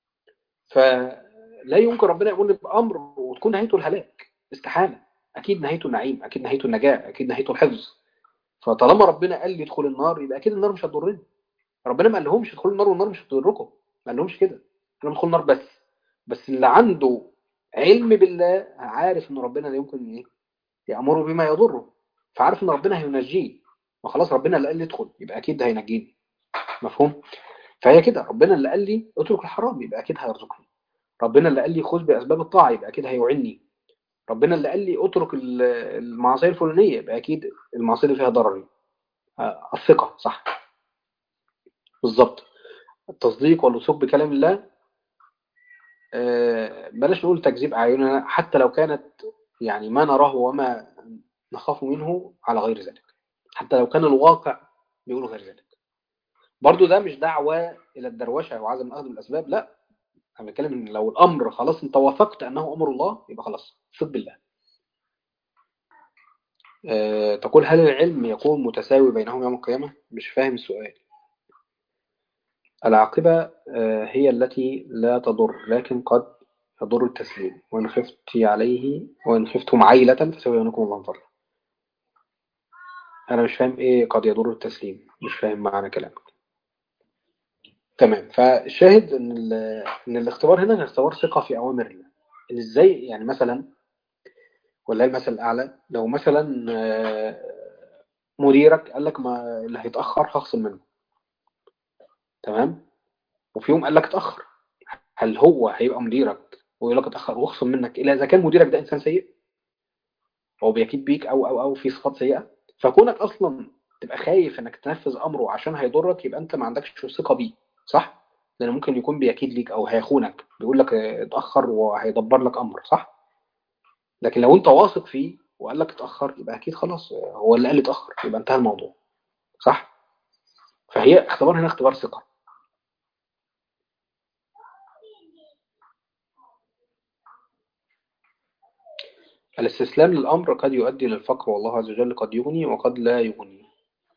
فلا يمكن ربنا يقول بأمر وتكون نهايته الهلاك استحالة أكيد نهايته النعيم أكيد نهايته النجاة أكيد نهايته الحفظ فطالما ربنا قال لي ادخل النار يبقى أكيد النار مش هتضرني ربنا ما قالهمش ادخلوا النار والنار مش هتضركم ما قالهمش كده انا بدخل النار بس بس اللي عنده علم بالله عارف ان ربنا لا يمكن ايه يأمره بما يضره فعارف ان ربنا هينجيه وخلاص ربنا اللي قال لي ادخل يبقى اكيد هينجيني مفهوم فهي كده ربنا اللي قال لي اترك الحرام يبقى اكيد هيرزقني ربنا اللي قال لي خذ باسباب الطاعه يبقى اكيد هيعني ربنا اللي قال لي اترك المعصيه الفلانيه يبقى اكيد المعصيه اللي فيها ضرري الثقه صح بالظبط التصديق والوثوق بكلام الله بلاش نقول تكذيب أعيننا حتى لو كانت يعني ما نراه وما نخاف منه على غير ذلك حتى لو كان الواقع بيقول غير ذلك برضو ده مش دعوة إلى الدروشة وعدم أخذ الأسباب لا أنا بتكلم إن لو الأمر خلاص أنت وافقت أنه أمر الله يبقى خلاص ثق بالله أه تقول هل العلم يكون متساوي بينهم يوم القيامة مش فاهم السؤال العاقبة هي التي لا تضر لكن قد يضر التسليم وإن خفت عليه وإن خفتم عيلة فسوف يغنيكم الله فضلا أنا مش فاهم إيه قد يضر التسليم مش فاهم معنى كلامك تمام فالشاهد إن, إن الاختبار هنا اختبار ثقة في أوامر الله إن إزاي يعني مثلا ولا المثل الأعلى لو مثلا مديرك قال لك ما اللي هيتأخر هخصم منه تمام وفي يوم قال لك اتأخر هل هو هيبقى مديرك ويقول لك اتأخر واخصم منك إلا إذا كان مديرك ده إنسان سيء أو بيكيد بيك أو أو أو في صفات سيئة فكونك أصلا تبقى خايف إنك تنفذ أمره عشان هيضرك يبقى أنت ما عندكش ثقة بيه صح؟ لأن ممكن يكون بيكيد ليك أو هيخونك بيقول لك اتأخر وهيدبر لك أمر صح؟ لكن لو أنت واثق فيه وقال لك اتأخر يبقى أكيد خلاص هو اللي قال اتأخر يبقى انتهى الموضوع صح؟ فهي اختبار هنا اختبار ثقة الاستسلام للأمر قد يؤدي للفقر والله عز وجل قد يغني وقد لا يغني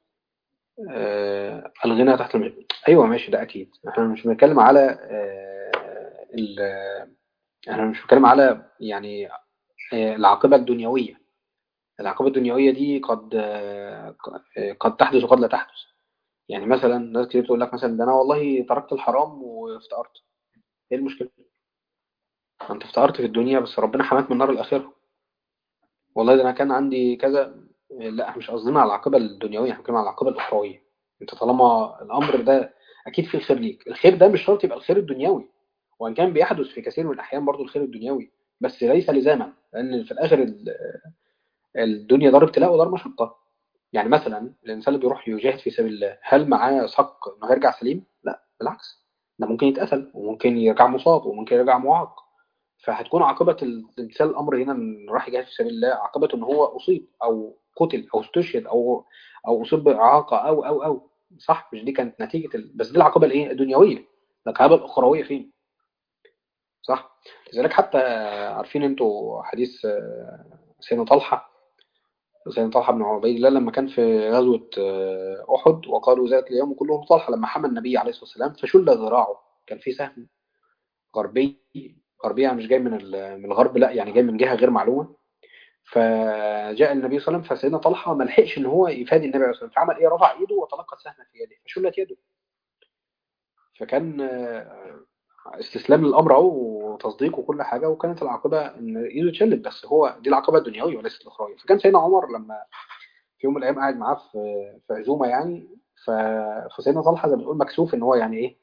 آه الغنى تحت المجد أيوة ماشي ده أكيد احنا مش بنتكلم على آه ال احنا مش بنتكلم على يعني آه العاقبة الدنيوية العاقبة الدنيوية دي قد آه قد تحدث وقد لا تحدث يعني مثلا ناس كتير تقول لك مثلا ده أنا والله تركت الحرام وافتقرت إيه المشكلة؟ أنت افتقرت في الدنيا بس ربنا حماك من نار الآخرة والله ده انا كان عندي كذا لا احنا مش قصدنا على العاقبه الدنيويه احنا بنتكلم على العاقبه الاخرويه انت طالما الامر ده اكيد فيه الخير ليك الخير ده مش شرط يبقى الخير الدنيوي وان كان بيحدث في كثير من الاحيان برضو الخير الدنيوي بس ليس لزاما لان في الاخر الدنيا دار ابتلاء ودار مشقه يعني مثلا الانسان اللي بيروح يجاهد في سبيل الله هل معاه صق انه هيرجع سليم لا بالعكس ده ممكن يتقتل وممكن يرجع مصاب وممكن يرجع معاق فهتكون عاقبة الامتثال الأمر هنا إن راح يجاهد في سبيل الله عاقبة إن هو أصيب أو قتل أو استشهد أو أو أصيب بإعاقة أو أو أو صح مش دي كانت نتيجة ال... بس دي العاقبة الإيه الدنيوية العاقبة الأخروية فين؟ صح لذلك حتى عارفين أنتوا حديث سيدنا طلحة سيدنا طلحة بن عبيد الله لما كان في غزوة أحد وقالوا ذات اليوم كلهم طلحة لما حمى النبي عليه الصلاة والسلام فشل ذراعه كان في سهم غربي غربية مش جاي من من الغرب لا يعني جاي من جهة غير معلومة فجاء النبي صلى الله عليه وسلم فسيدنا طلحة ما لحقش ان هو يفادي النبي عليه الصلاة والسلام فعمل ايه رفع ايده وتلقى السهم في يده فشلت يده فكان استسلام للامر اهو وتصديق وكل حاجة وكانت العاقبة ان ايده اتشلت بس هو دي العاقبة الدنيوية وليست الاخروية فكان سيدنا عمر لما في يوم من الايام قاعد معاه في في عزومة يعني فسيدنا طلحة زي ما بتقول مكسوف ان هو يعني ايه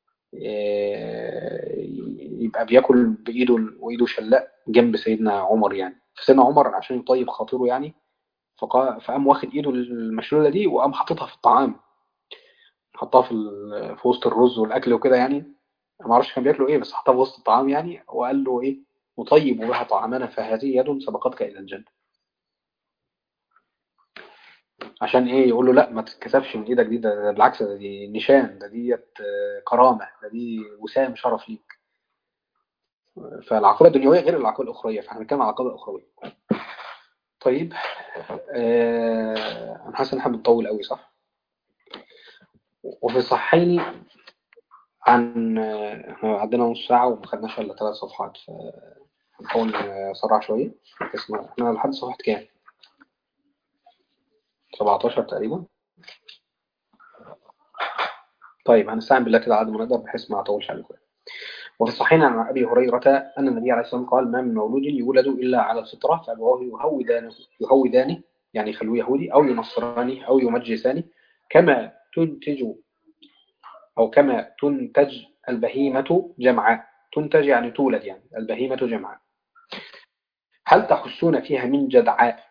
يبقى بياكل بايده وايده شلاء جنب سيدنا عمر يعني فسيدنا عمر عشان يطيب خاطره يعني فقام واخد ايده المشلوله دي وقام حاططها في الطعام حطها في في وسط الرز والاكل وكده يعني ما اعرفش كان بياكلوا ايه بس حطها في وسط الطعام يعني وقال له ايه نطيب بها طعامنا فهذه يد سبقتك الى الجنه عشان ايه يقول له لا ما تتكسفش من ايدك دي ده, ده بالعكس ده دي نشان ده ديت كرامه ده دي وسام شرف ليك فالعقبه الدنيويه غير العقبه الاخرويه فاحنا بنتكلم على العقبه الاخرويه طيب آه، انا حاسس ان احنا بنطول قوي صح وفي الصحيحين عن آه، احنا عدينا نص ساعة وما خدناش الا ثلاث صفحات فهنحاول نسرع شوية اسمع احنا لحد صفحة كام؟ 17 تقريبا طيب هنستعين بالله كده عدد ما نقدر بحيث ما اطولش عليكم وفي الصحيحين عن ابي هريره ان النبي عليه الصلاه والسلام قال ما من مولود يولد الا على الفطره فابواه يهودانه يهودانه يعني يخلوه يهودي او ينصرانه او يمجسانه كما تنتج او كما تنتج البهيمه جمعاء تنتج يعني تولد يعني البهيمه جمعاء هل تحسون فيها من جدعاء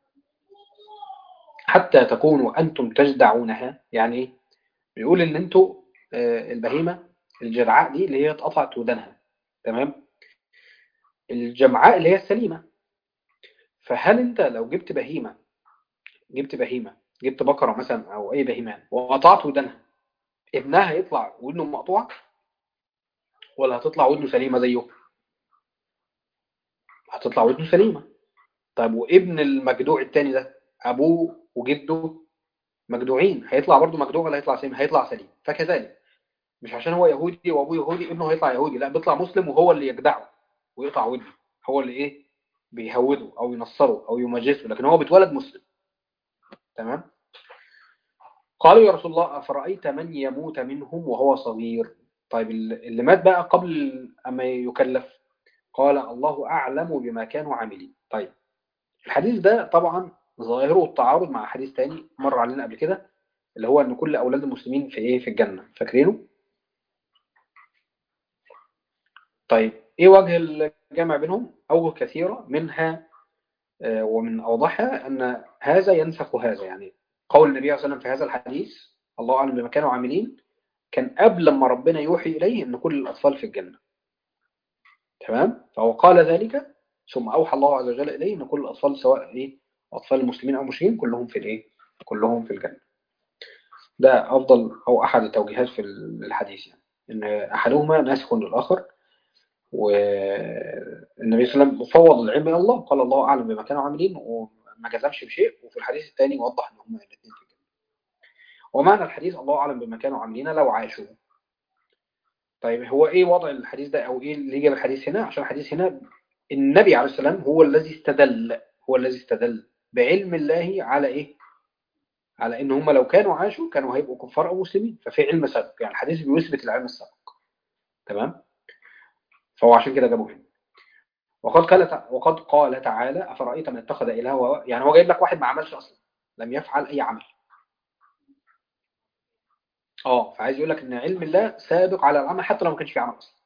حتى تكونوا انتم تجدعونها يعني بيقول ان انتوا البهيمه الجرعاء دي اللي هي اتقطعت ودانها تمام الجمعاء اللي هي السليمة فهل انت لو جبت بهيمة جبت بهيمة جبت بقرة مثلا او اي بهيمان وقطعت ودانها ابنها هيطلع ودنه مقطوعة ولا هتطلع ودنه سليمة زيه هتطلع ودنه سليمة طيب وابن المجدوع التاني ده ابوه وجده مجدوعين هيطلع برضه مجدوع ولا هيطلع سليم هيطلع سليم فكذلك مش عشان هو يهودي وابوه يهودي ابنه هيطلع يهودي لا بيطلع مسلم وهو اللي يجدعه ويقطع ودنه هو اللي ايه بيهوده او ينصره او يمجسه لكن هو بيتولد مسلم تمام قالوا يا رسول الله افرايت من يموت منهم وهو صغير طيب اللي مات بقى قبل اما يكلف قال الله اعلم بما كانوا عاملين طيب الحديث ده طبعا ظاهره التعارض مع حديث تاني مر علينا قبل كده اللي هو ان كل اولاد المسلمين في ايه في الجنه فاكرينه طيب ايه وجه الجمع بينهم اوجه كثيره منها ومن اوضحها ان هذا ينسخ هذا يعني قول النبي صلى الله عليه وسلم في هذا الحديث الله اعلم بما كانوا عاملين كان قبل لما ربنا يوحي اليه ان كل الاطفال في الجنه تمام فهو قال ذلك ثم اوحى الله عز وجل اليه ان كل الاطفال سواء ايه اطفال المسلمين او المشركين كلهم في الايه كلهم في الجنه ده افضل او احد التوجيهات في الحديث يعني ان احدهما ناسخ للاخر والنبي صلى الله عليه وسلم فوض العلم الى الله قال الله اعلم بما كانوا عاملين وما جزمش بشيء وفي الحديث الثاني وضح ان هم الاثنين في الجنه ومعنى الحديث الله اعلم بما كانوا عاملين لو عاشوا طيب هو ايه وضع الحديث ده او ايه اللي جاب الحديث هنا عشان الحديث هنا النبي عليه السلام هو الذي استدل هو الذي استدل بعلم الله على ايه على ان هم لو كانوا عاشوا كانوا هيبقوا كفار او مسلمين ففي علم سابق يعني الحديث بيثبت العلم السابق تمام فهو عشان كده جابه هنا وقد قال وقد قال تعالى افرايت من اتخذ الهه يعني هو جايب لك واحد ما عملش اصلا لم يفعل اي عمل اه فعايز يقول لك ان علم الله سابق على العمل حتى لو ما كانش في عمل اصلا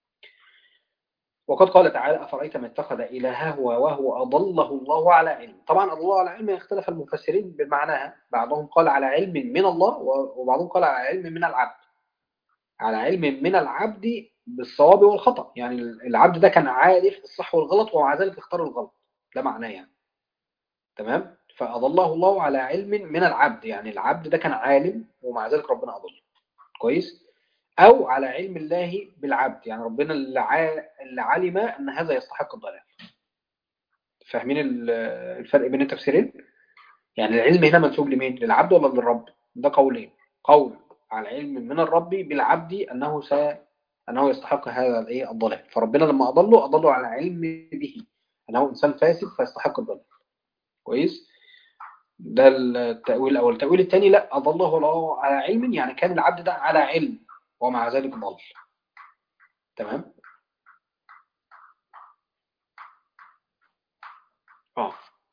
وقد قال تعالى افرايت من اتخذ الهه وهو اضله الله على علم طبعا الله على علم اختلف المفسرين بمعناها بعضهم قال على علم من الله وبعضهم قال على علم من العبد على علم من العبد بالصواب والخطأ يعني العبد ده كان عارف الصح والغلط ومع ذلك اختار الغلط ده معناه يعني تمام فأضله الله على علم من العبد يعني العبد ده كان عالم ومع ذلك ربنا أضله كويس أو على علم الله بالعبد يعني ربنا اللي, ع... اللي علم أن هذا يستحق الضلال فاهمين الفرق بين التفسيرين يعني العلم هنا منسوب لمين للعبد ولا للرب ده قولين قول على علم من الرب بالعبد أنه س... أنه يستحق هذا الايه الضلال فربنا لما أضله أضله على علم به أنه إنسان فاسد فيستحق الضلال كويس ده التأويل الأول التأويل الثاني لا أضله الله على علم يعني كان العبد ده على علم ومع ذلك ضل تمام آه.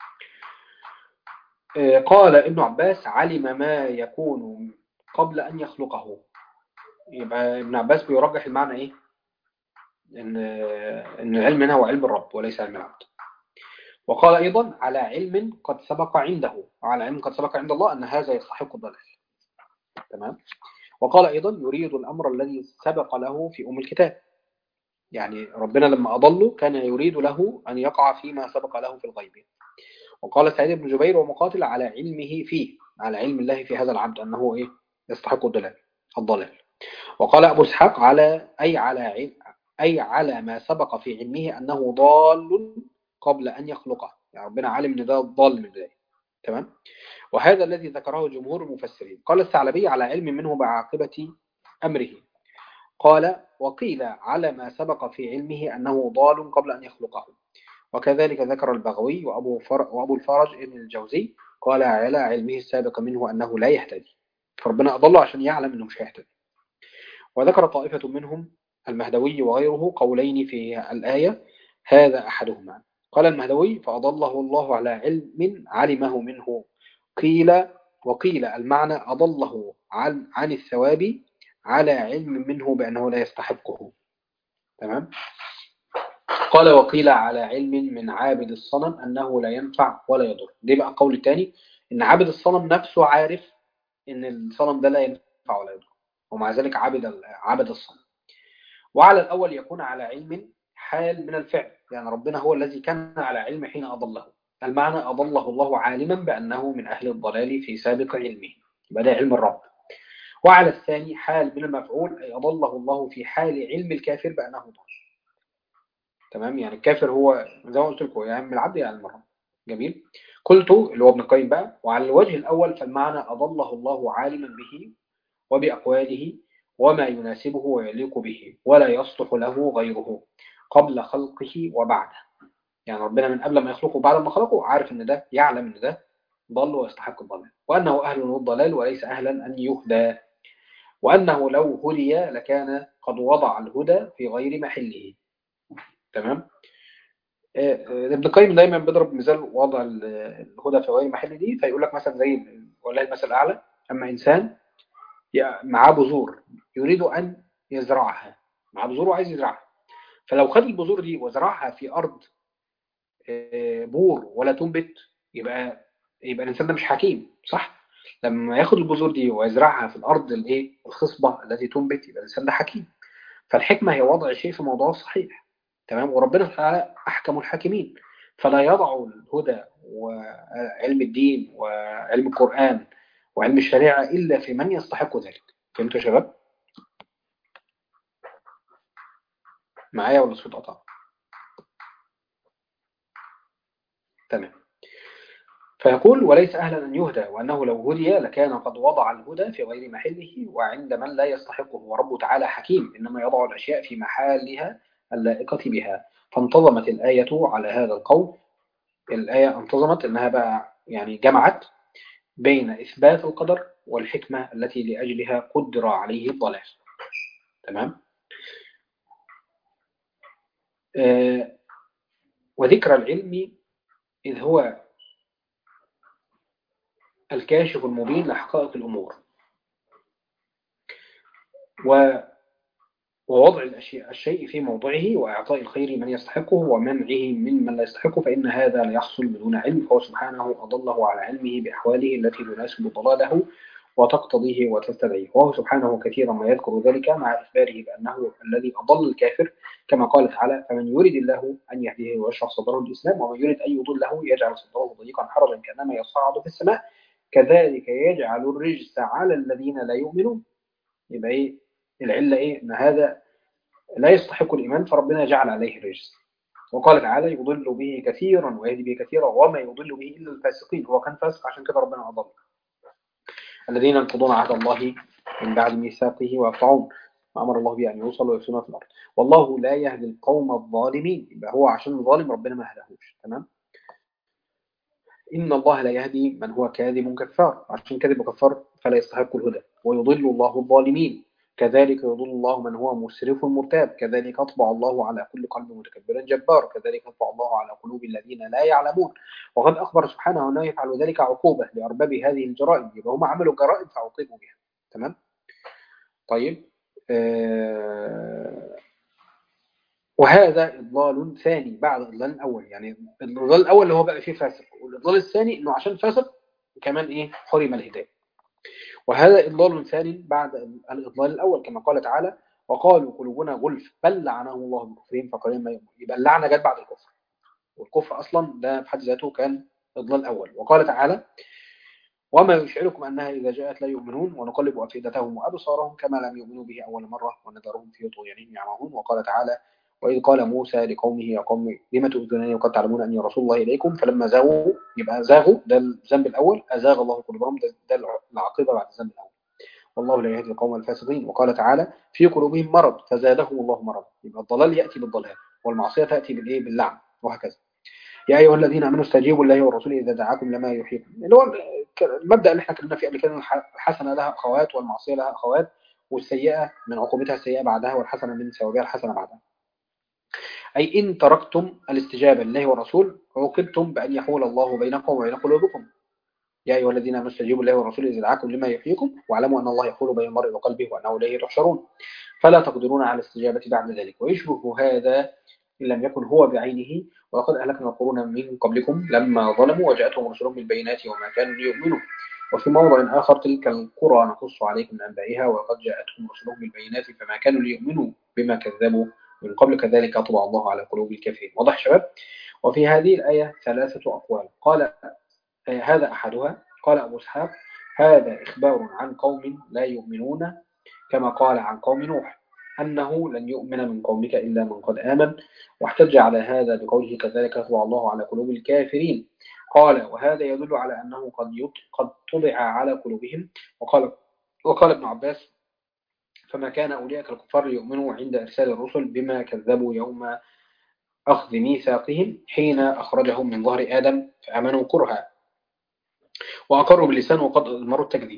قال ابن عباس علم ما يكون قبل أن يخلقه يبقى ابن عباس بيرجح المعنى ايه ان ان العلم هنا هو علم الرب وليس علم العبد وقال ايضا على علم قد سبق عنده وعلى علم قد سبق عند الله ان هذا يستحق الضلال تمام وقال ايضا يريد الامر الذي سبق له في ام الكتاب يعني ربنا لما اضله كان يريد له ان يقع فيما سبق له في الغيب وقال سعيد بن جبير ومقاتل على علمه فيه على علم الله في هذا العبد انه ايه يستحق الضلال الضلال وقال أبو إسحاق على أي على أي على ما سبق في علمه أنه ضال قبل أن يخلقه يعني ربنا عالم ان ده ضال من البدايه تمام وهذا الذي ذكره جمهور المفسرين قال الثعلبي على علم منه بعاقبة أمره قال وقيل على ما سبق في علمه أنه ضال قبل أن يخلقه وكذلك ذكر البغوي وأبو, فر وأبو الفرج ابن الجوزي قال على علمه السابق منه أنه لا يهتدي فربنا أضله عشان يعلم أنه مش هيهتدي وذكر طائفة منهم المهدوي وغيره قولين في الآية هذا أحدهما قال المهدوي فأضله الله على علم علمه منه قيل وقيل المعنى أضله عن, عن الثواب على علم منه بأنه لا يستحقه تمام قال وقيل على علم من عابد الصنم أنه لا ينفع ولا يضر دي بقى قول تاني إن عابد الصنم نفسه عارف إن الصنم ده لا ينفع ولا يضر ومع ذلك عابد عابد الصنم وعلى الأول يكون على علم حال من الفعل يعني ربنا هو الذي كان على علم حين أضله المعنى أضله الله عالما بأنه من أهل الضلال في سابق علمه يبقى ده علم الرب وعلى الثاني حال من المفعول أي أضله الله في حال علم الكافر بأنه ضال تمام يعني الكافر هو زي ما قلت لكم يعني من العبد يعني المرة جميل قلت اللي هو ابن القيم بقى وعلى الوجه الأول فالمعنى أضله الله عالما به وبأقواله وما يناسبه ويليق به ولا يصلح له غيره قبل خلقه وبعده يعني ربنا من قبل ما يخلقه بعد ما خلقه عارف ان ده يعلم ان ده ضل ويستحق الضلال وانه اهل للضلال وليس اهلا ان يهدى وانه لو هدي لكان قد وضع الهدى في غير محله تمام ابن القيم دايما بيضرب مثال وضع الهدى في غير محله دي فيقول لك مثلا زي والله المثل الاعلى اما انسان معاه بذور يريد ان يزرعها معاه بذور وعايز يزرعها فلو خد البذور دي وزرعها في ارض بور ولا تنبت يبقى يبقى الانسان ده مش حكيم صح لما ياخد البذور دي ويزرعها في الارض الايه الخصبه التي تنبت يبقى الانسان ده حكيم فالحكمه هي وضع شيء في موضعه الصحيح تمام وربنا تعالى احكم الحاكمين فلا يضع الهدى وعلم الدين وعلم القران وعلم الشريعه الا في من يستحق ذلك فهمتوا يا شباب معايا ولا الصوت قطع تمام فيقول وليس أهلا أن يهدى وأنه لو هدي لكان قد وضع الهدى في غير محله وعند من لا يستحقه ورب تعالى حكيم إنما يضع الأشياء في محلها اللائقة بها فانتظمت الآية على هذا القول الآية انتظمت إنها بقى يعني جمعت بين إثبات القدر والحكمة التي لأجلها قدر عليه الضلال تمام آه وذكر العلم إذ هو الكاشف المبين لحقائق الأمور و ووضع الأشياء الشيء في موضعه وإعطاء الخير من يستحقه ومنعه من من لا يستحقه فإن هذا لا يحصل بدون علم فهو سبحانه أضله على علمه بأحواله التي تناسب ضلاله وتقتضيه وتستدعيه وهو سبحانه كثيرا ما يذكر ذلك مع إخباره بأنه الذي أضل الكافر كما قال تعالى فمن يريد الله أن يهديه ويشرح صدره الإسلام ومن يريد أن يضله يجعل صدره ضيقا حرجا كأنما يصعد في السماء كذلك يجعل الرجس على الذين لا يؤمنون يبقى إيه العلة إيه أن هذا لا يستحق الإيمان فربنا جعل عليه الرجس وقال تعالى يضل به كثيرا ويهدي به كثيرا وما يضل به إلا الفاسقين هو كان فاسق عشان كده ربنا أضل الذين ينقضون عهد الله من بعد ميثاقه ويقطعون ما أمر الله به أن يوصل ويفسدون في الأرض والله لا يهدي القوم الظالمين يبقى هو عشان ظالم ربنا ما هداهوش تمام إن الله لا يهدي من هو كاذب كفار عشان كذب كفار فلا يستحق الهدى ويضل الله الظالمين كذلك يضل الله من هو مسرف مرتاب كذلك يطبع الله على كل قلب متكبر جبار كذلك يطبع الله على قلوب الذين لا يعلمون وقد أخبر سبحانه أنه يفعل ذلك عقوبة لأرباب هذه الجرائم يبقى هم عملوا جرائم فعوقبوا بها تمام طيب آه وهذا إضلال ثاني بعد الإضلال الأول يعني الإضلال الأول اللي هو بقى فيه فاسق والإضلال الثاني إنه عشان فاسق كمان إيه حرم الهداية وهذا إضلال ثاني بعد الإضلال الأول كما قال تعالى وقالوا قلوبنا غلف بل لعنهم الله بكفرهم فقليلا ما يؤمنون يبقى اللعنة جت بعد الكفر والكفر أصلا ده في حد ذاته كان إضلال أول وقال تعالى وما يشعركم أنها إذا جاءت لا يؤمنون ونقلب أفئدتهم وأبصارهم كما لم يؤمنوا به أول مرة ونذرهم في طغيانهم يعمهون وقال تعالى وإذ قال موسى لقومه يا قوم لم تؤذونني وقد تعلمون أني رسول الله إليكم فلما زاغوا يبقى زاغوا ده الذنب الأول أزاغ الله قلوبهم ده, ده العاقبة بعد الذنب الأول والله لا يهدي القوم الفاسقين وقال تعالى في قلوبهم مرض فزادهم الله مرض يبقى الضلال يأتي بالضلال والمعصية تأتي بالإيه باللعن وهكذا يا أيها الذين آمنوا استجيبوا الله والرسول إذا دعاكم لما يحييكم اللي هو المبدأ اللي احنا اتكلمنا فيه قبل كده الحسنة لها أخوات والمعصية لها أخوات والسيئة من عقوبتها السيئة بعدها والحسنة من ثوابها الحسنة بعدها أي إن تركتم الاستجابة لله والرسول عوقبتم بأن يحول الله بينكم وبين قلوبكم يا أيها الذين آمنوا استجيبوا الله والرسول إذا دعاكم لما يحييكم واعلموا أن الله يحول بين المرء وقلبه وأنه إليه تحشرون فلا تقدرون على الاستجابة بعد ذلك ويشبه هذا إن لم يكن هو بعينه ولقد أهلكنا القرون من قبلكم لما ظلموا وجاءتهم رسلهم بالبينات وما كانوا ليؤمنوا وفي موضع آخر تلك القرى نقص عليكم من أنبائها ولقد جاءتهم رسلهم بالبينات فما كانوا ليؤمنوا بما كذبوا من قبل كذلك طبع الله على قلوب الكافرين واضح شباب وفي هذه الآية ثلاثة أقوال قال هذا أحدها قال أبو اسحاق هذا إخبار عن قوم لا يؤمنون كما قال عن قوم نوح أنه لن يؤمن من قومك إلا من قد آمن واحتج على هذا بقوله كذلك طبع الله على قلوب الكافرين قال وهذا يدل على أنه قد قد طبع على قلوبهم وقال وقال ابن عباس فما كان أولئك الكفار ليؤمنوا عند إرسال الرسل بما كذبوا يوم أخذ ميثاقهم حين أخرجهم من ظهر آدم فأمنوا كرها وأقروا باللسان وقد أضمروا التكذيب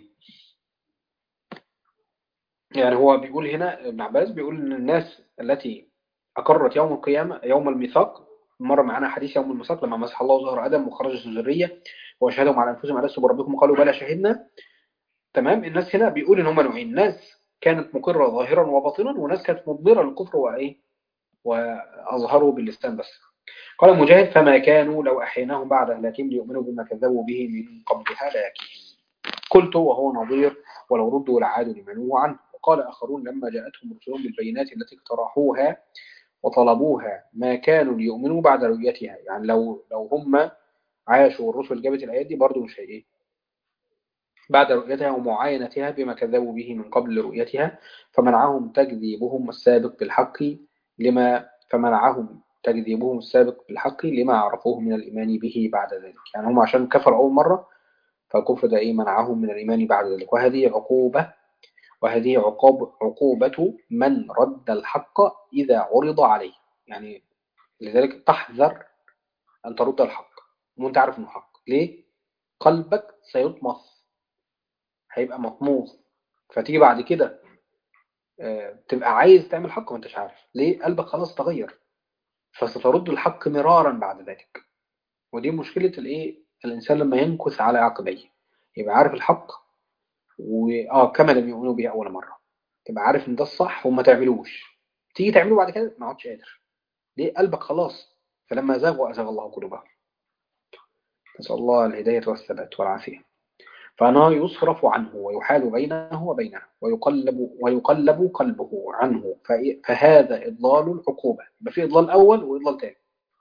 يعني هو بيقول هنا ابن عباس بيقول ان الناس التي أقرت يوم القيامة يوم الميثاق مر معنا حديث يوم الميثاق لما مسح الله ظهر آدم وخرج الذرية وأشهدهم على أنفسهم ألست بربكم قالوا بلى شهدنا تمام الناس هنا بيقول ان هم نوعين ناس كانت مقرة ظاهرا وباطنا وناس كانت مضمرة للكفر وإيه وأظهروا باللسان بس قال مجاهد فما كانوا لو أحيناهم بعد أهلاكهم ليؤمنوا بما كذبوا به من قبلها لكن قلت وهو نظير ولو ردوا لعادوا لمنوه عنه وقال آخرون لما جاءتهم رسلهم بالبينات التي اقترحوها وطلبوها ما كانوا ليؤمنوا بعد رؤيتها يعني لو لو هم عاشوا والرسل جابت الآيات دي برضه مش هي بعد رؤيتها ومعاينتها بما كذبوا به من قبل رؤيتها فمنعهم تكذيبهم السابق بالحق لما فمنعهم تكذيبهم السابق بالحق لما عرفوه من الإيمان به بعد ذلك يعني هم عشان كفروا أول مرة فالكفر ده إيه منعهم من الإيمان بعد ذلك وهذه عقوبة وهذه عقوب عقوبة من رد الحق إذا عرض عليه يعني لذلك تحذر أن ترد الحق وانت عارف انه حق ليه؟ قلبك سيطمس هيبقى مطموس فتيجي بعد كده تبقى عايز تعمل حق وانت مش عارف ليه؟ قلبك خلاص تغير فسترد الحق مرارا بعد ذلك ودي مشكلة الايه الإنسان لما ينكث على عقبيه يبقى عارف الحق وآه كما لم يؤمنوا به أول مرة تبقى عارف إن ده الصح وما تعملوش تيجي تعمله بعد كده ما عادش قادر ليه قلبك خلاص فلما زاغوا أزاغ الله قلوبهم نسأل الله الهداية والثبات والعافية فأنا يصرف عنه ويحال بينه وبينه ويقلب ويقلب قلبه عنه فهذا إضلال العقوبة يبقى في إضلال أول وإضلال ثاني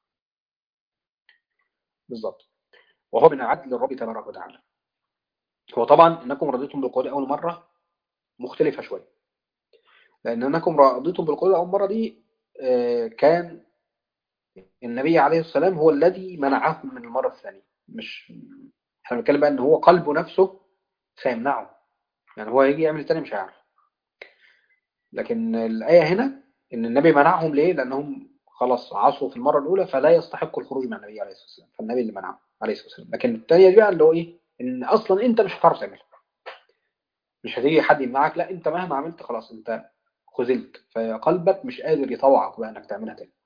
بالظبط وهو من عدل الرب تبارك وتعالى هو طبعا انكم رضيتم بالقول اول مره مختلفه شويه لان انكم رضيتم بالقول اول مره دي كان النبي عليه السلام هو الذي منعهم من المره الثانيه مش احنا بنتكلم بقى ان هو قلبه نفسه سيمنعه يعني هو يجي يعمل تاني مش هيعرف لكن الايه هنا ان النبي منعهم ليه لانهم خلاص عصوا في المره الاولى فلا يستحقوا الخروج مع النبي عليه الصلاه والسلام فالنبي اللي منعهم عليه الصلاه والسلام لكن الثانيه دي بقى اللي هو ايه ان اصلا انت مش هتعرف تعملها مش هتيجي حد يمنعك لا انت مهما عملت خلاص انت خذلت فقلبك مش قادر يطوعك بقى انك تعملها تاني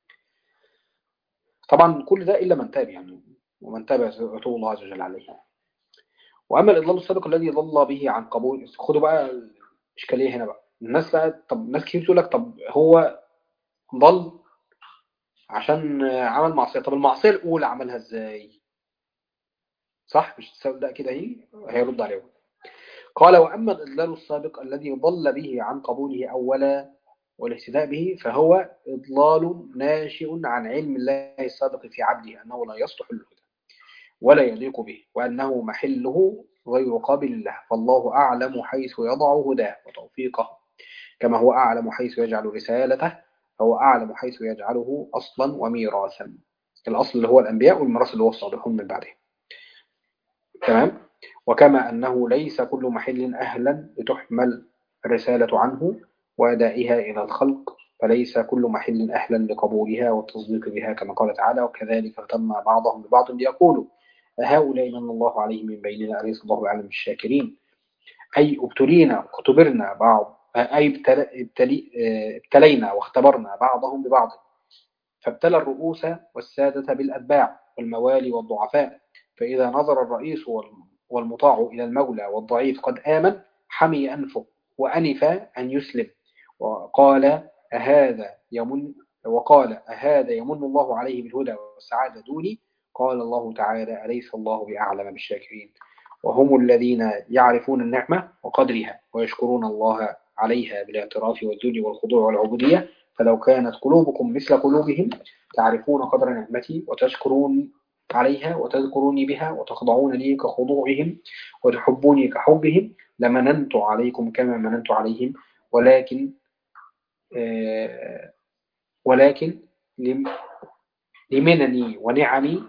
طبعا كل ده الا من تاب يعني ومن تاب يتوب الله عز وجل عليه واما الاضلال السابق الذي ضل به عن قبول خدوا بقى الاشكاليه هنا بقى الناس بقى طب ناس كتير تقول لك طب هو ضل عشان عمل معصيه طب المعصيه الاولى عملها ازاي صح مش تصدق كده هي هيرد عليهم قال وأما الإضلال السابق الذي ضل به عن قبوله أولا والاهتداء به فهو إضلال ناشئ عن علم الله السابق في عبده أنه لا يصلح الهدى ولا يليق به وأنه محله غير قابل له فالله أعلم حيث يضع هداه وتوفيقه كما هو أعلم حيث يجعل رسالته فهو أعلم حيث يجعله أصلا وميراثا الأصل اللي هو الأنبياء والميراث اللي هو الصالحون من بعدهم تمام وكما أنه ليس كل محل أهلا لتحمل الرسالة عنه وأدائها إلى الخلق فليس كل محل أهلا لقبولها والتصديق بها كما قال تعالى وكذلك اهتم بعضهم ببعض ليقولوا هؤلاء من الله عليهم من بيننا أليس الله أعلم بالشاكرين أي ابتلينا واختبرنا بعض أي ابتلي ابتلينا واختبرنا بعضهم ببعض فابتلى الرؤوس والسادة بالأتباع والموالي والضعفاء فإذا نظر الرئيس والمطاع إلى المولى والضعيف قد آمن حمي أنفه وأنف أن يسلم وقال أهذا يمن وقال أهذا يمن الله عليه بالهدى والسعادة دوني قال الله تعالى أليس الله بأعلم بالشاكرين وهم الذين يعرفون النعمة وقدرها ويشكرون الله عليها بالاعتراف والذل والخضوع والعبودية فلو كانت قلوبكم مثل قلوبهم تعرفون قدر نعمتي وتشكرون عليها وتذكروني بها وتخضعون لي كخضوعهم وتحبوني كحبهم لمننت عليكم كما مننت عليهم ولكن آه ولكن لمنني ونعمي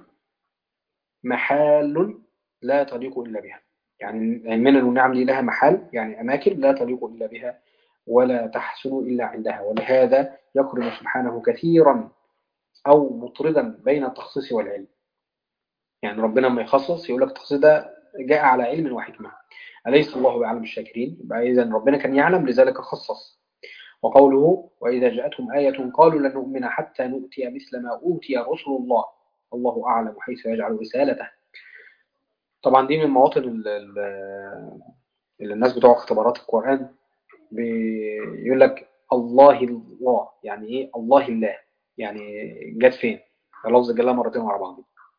محال لا تليق إلا بها يعني المنن والنعم لي لها محال يعني أماكن لا تليق إلا بها ولا تحسن إلا عندها ولهذا يقرن سبحانه كثيرا أو مطردا بين التخصيص والعلم يعني ربنا ما يخصص يقول لك التخصيص ده جاء على علم وحكمة أليس الله بعلم الشاكرين يبقى إذا ربنا كان يعلم لذلك خصص وقوله وإذا جاءتهم آية قالوا لن نؤمن حتى نؤتي مثل ما أوتي رسل الله الله أعلم حيث يجعل رسالته طبعا دي من المواطن اللي الناس بتوع اختبارات القرآن بيقول لك الله الله يعني ايه الله الله يعني جت فين لفظ جلاله مرتين ورا بعض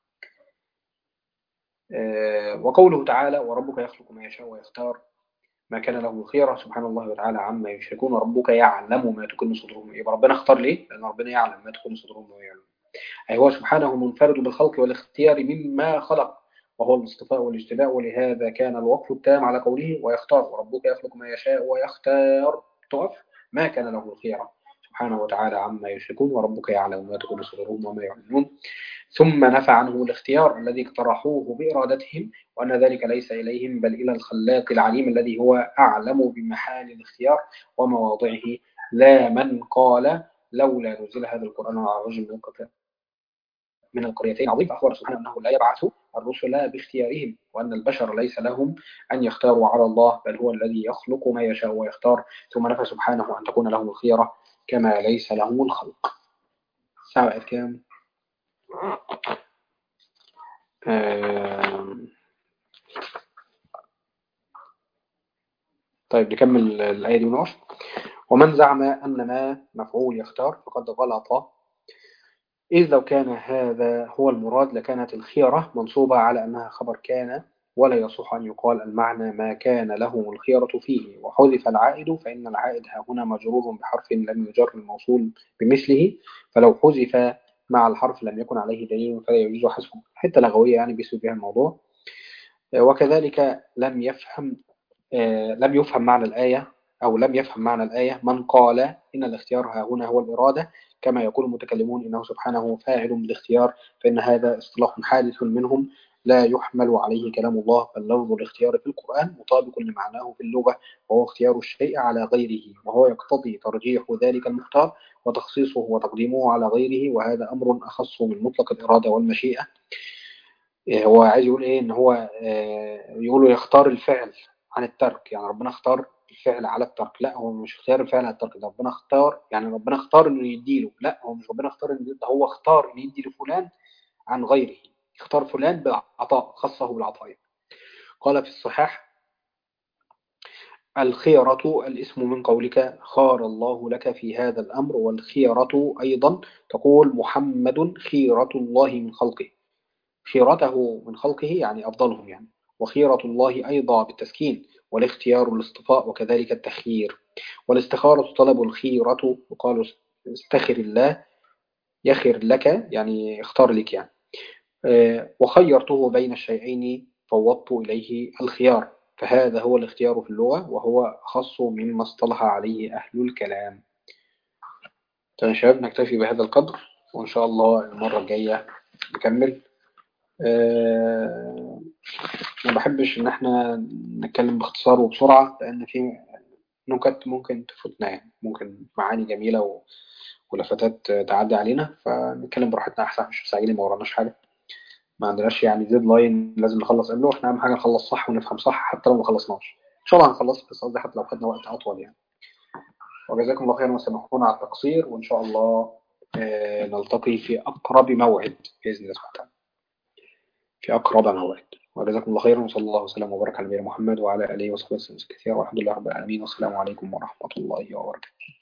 وقوله تعالى وربك يخلق ما يشاء ويختار ما كان له الخيرة سبحان الله وتعالى عما يشركون وربك يعلم ما تكن صدورهم يبقى ربنا اختار ليه؟ لأن ربنا يعلم ما تكن صدورهم ويعلم أي هو سبحانه منفرد بالخلق والاختيار مما خلق وهو الاصطفاء والاجتباء ولهذا كان الوقف التام على قوله ويختار وربك يخلق ما يشاء ويختار تقف ما كان له الخيرة سبحانه وتعالى عما يشركون وربك يعلم ما تكون صدورهم وما يعلنون ثم نفى عنه الاختيار الذي اقترحوه بإرادتهم وأن ذلك ليس إليهم بل إلى الخلاق العليم الذي هو أعلم بمحال الاختيار ومواضعه لا من قال لولا نزل هذا القرآن على رجل من القرآن من القريتين عظيم فأخبر سبحانه أنه لا يبعث الرسل باختيارهم وأن البشر ليس لهم أن يختاروا على الله بل هو الذي يخلق ما يشاء ويختار ثم نفى سبحانه أن تكون لهم الخيرة كما ليس لهم الخلق ساعة كام؟ طيب نكمل الآية دي ونقف ومن زعم أن ما مفعول يختار فقد غلط إذ لو كان هذا هو المراد لكانت الخيرة منصوبة على أنها خبر كان ولا يصح أن يقال المعنى ما كان لهم الخيرة فيه وحذف العائد فإن العائد ها هنا مجرور بحرف لم يجر الموصول بمثله فلو حذف مع الحرف لم يكن عليه دليل فلا يجوز حذفه حتى لغوية يعني بيسوي بها الموضوع وكذلك لم يفهم لم يفهم معنى الآية أو لم يفهم معنى الآية من قال إن الاختيار ها هنا هو الإرادة كما يقول المتكلمون إنه سبحانه فاعل بالاختيار فإن هذا اصطلاح حادث منهم لا يحمل عليه كلام الله بل لفظ الاختيار في القرآن مطابق لمعناه في اللغة وهو اختيار الشيء على غيره وهو يقتضي ترجيح ذلك المختار وتخصيصه وتقديمه على غيره وهذا أمر أخص من مطلق الإرادة والمشيئة هو عايز يقول إيه إن هو يقول يختار الفعل عن الترك يعني ربنا اختار الفعل على الترك لا هو مش اختيار الفعل على الترك ده ربنا اختار يعني ربنا اختار انه يديله لا هو مش ربنا اختار انه ده هو اختار انه يدي لفلان عن غيره اختار فلان بالعطاء خصه بالعطايا قال في الصحاح الخيرة الاسم من قولك خار الله لك في هذا الأمر والخيرة أيضا تقول محمد خيرة الله من خلقه خيرته من خلقه يعني أفضلهم يعني وخيرة الله أيضا بالتسكين والاختيار الاصطفاء وكذلك التخيير والاستخارة طلب الخيرة وقالوا استخر الله يخر لك يعني اختار لك يعني وخيرته بين الشيئين فوضت إليه الخيار فهذا هو الاختيار في اللغة وهو خاص مما اصطلح عليه أهل الكلام طيب يا شباب نكتفي بهذا القدر وإن شاء الله المرة الجاية نكمل آه، ما بحبش إن إحنا نتكلم باختصار وبسرعة لأن في نكت ممكن تفوتنا يعني ممكن معاني جميلة و... ولفتات تعدي علينا فنتكلم براحتنا أحسن مش مستعجلين ما وراناش حاجة ما عندناش يعني ديدلاين لازم نخلص قبله احنا أهم حاجة نخلص صح ونفهم صح حتى لو ما خلصناش إن شاء الله هنخلص بس قصدي حتى لو خدنا وقت أطول يعني وجزاكم الله خيرا وسامحونا على التقصير وإن شاء الله آه، نلتقي في أقرب موعد بإذن الله سبحانه وتعالى في أقرب موعد وجزاكم الله خيرا وصلى الله وسلم وبارك على نبينا محمد وعلى آله وصحبه وسلم كثيرا والحمد لله رب العالمين والسلام عليكم ورحمة الله وبركاته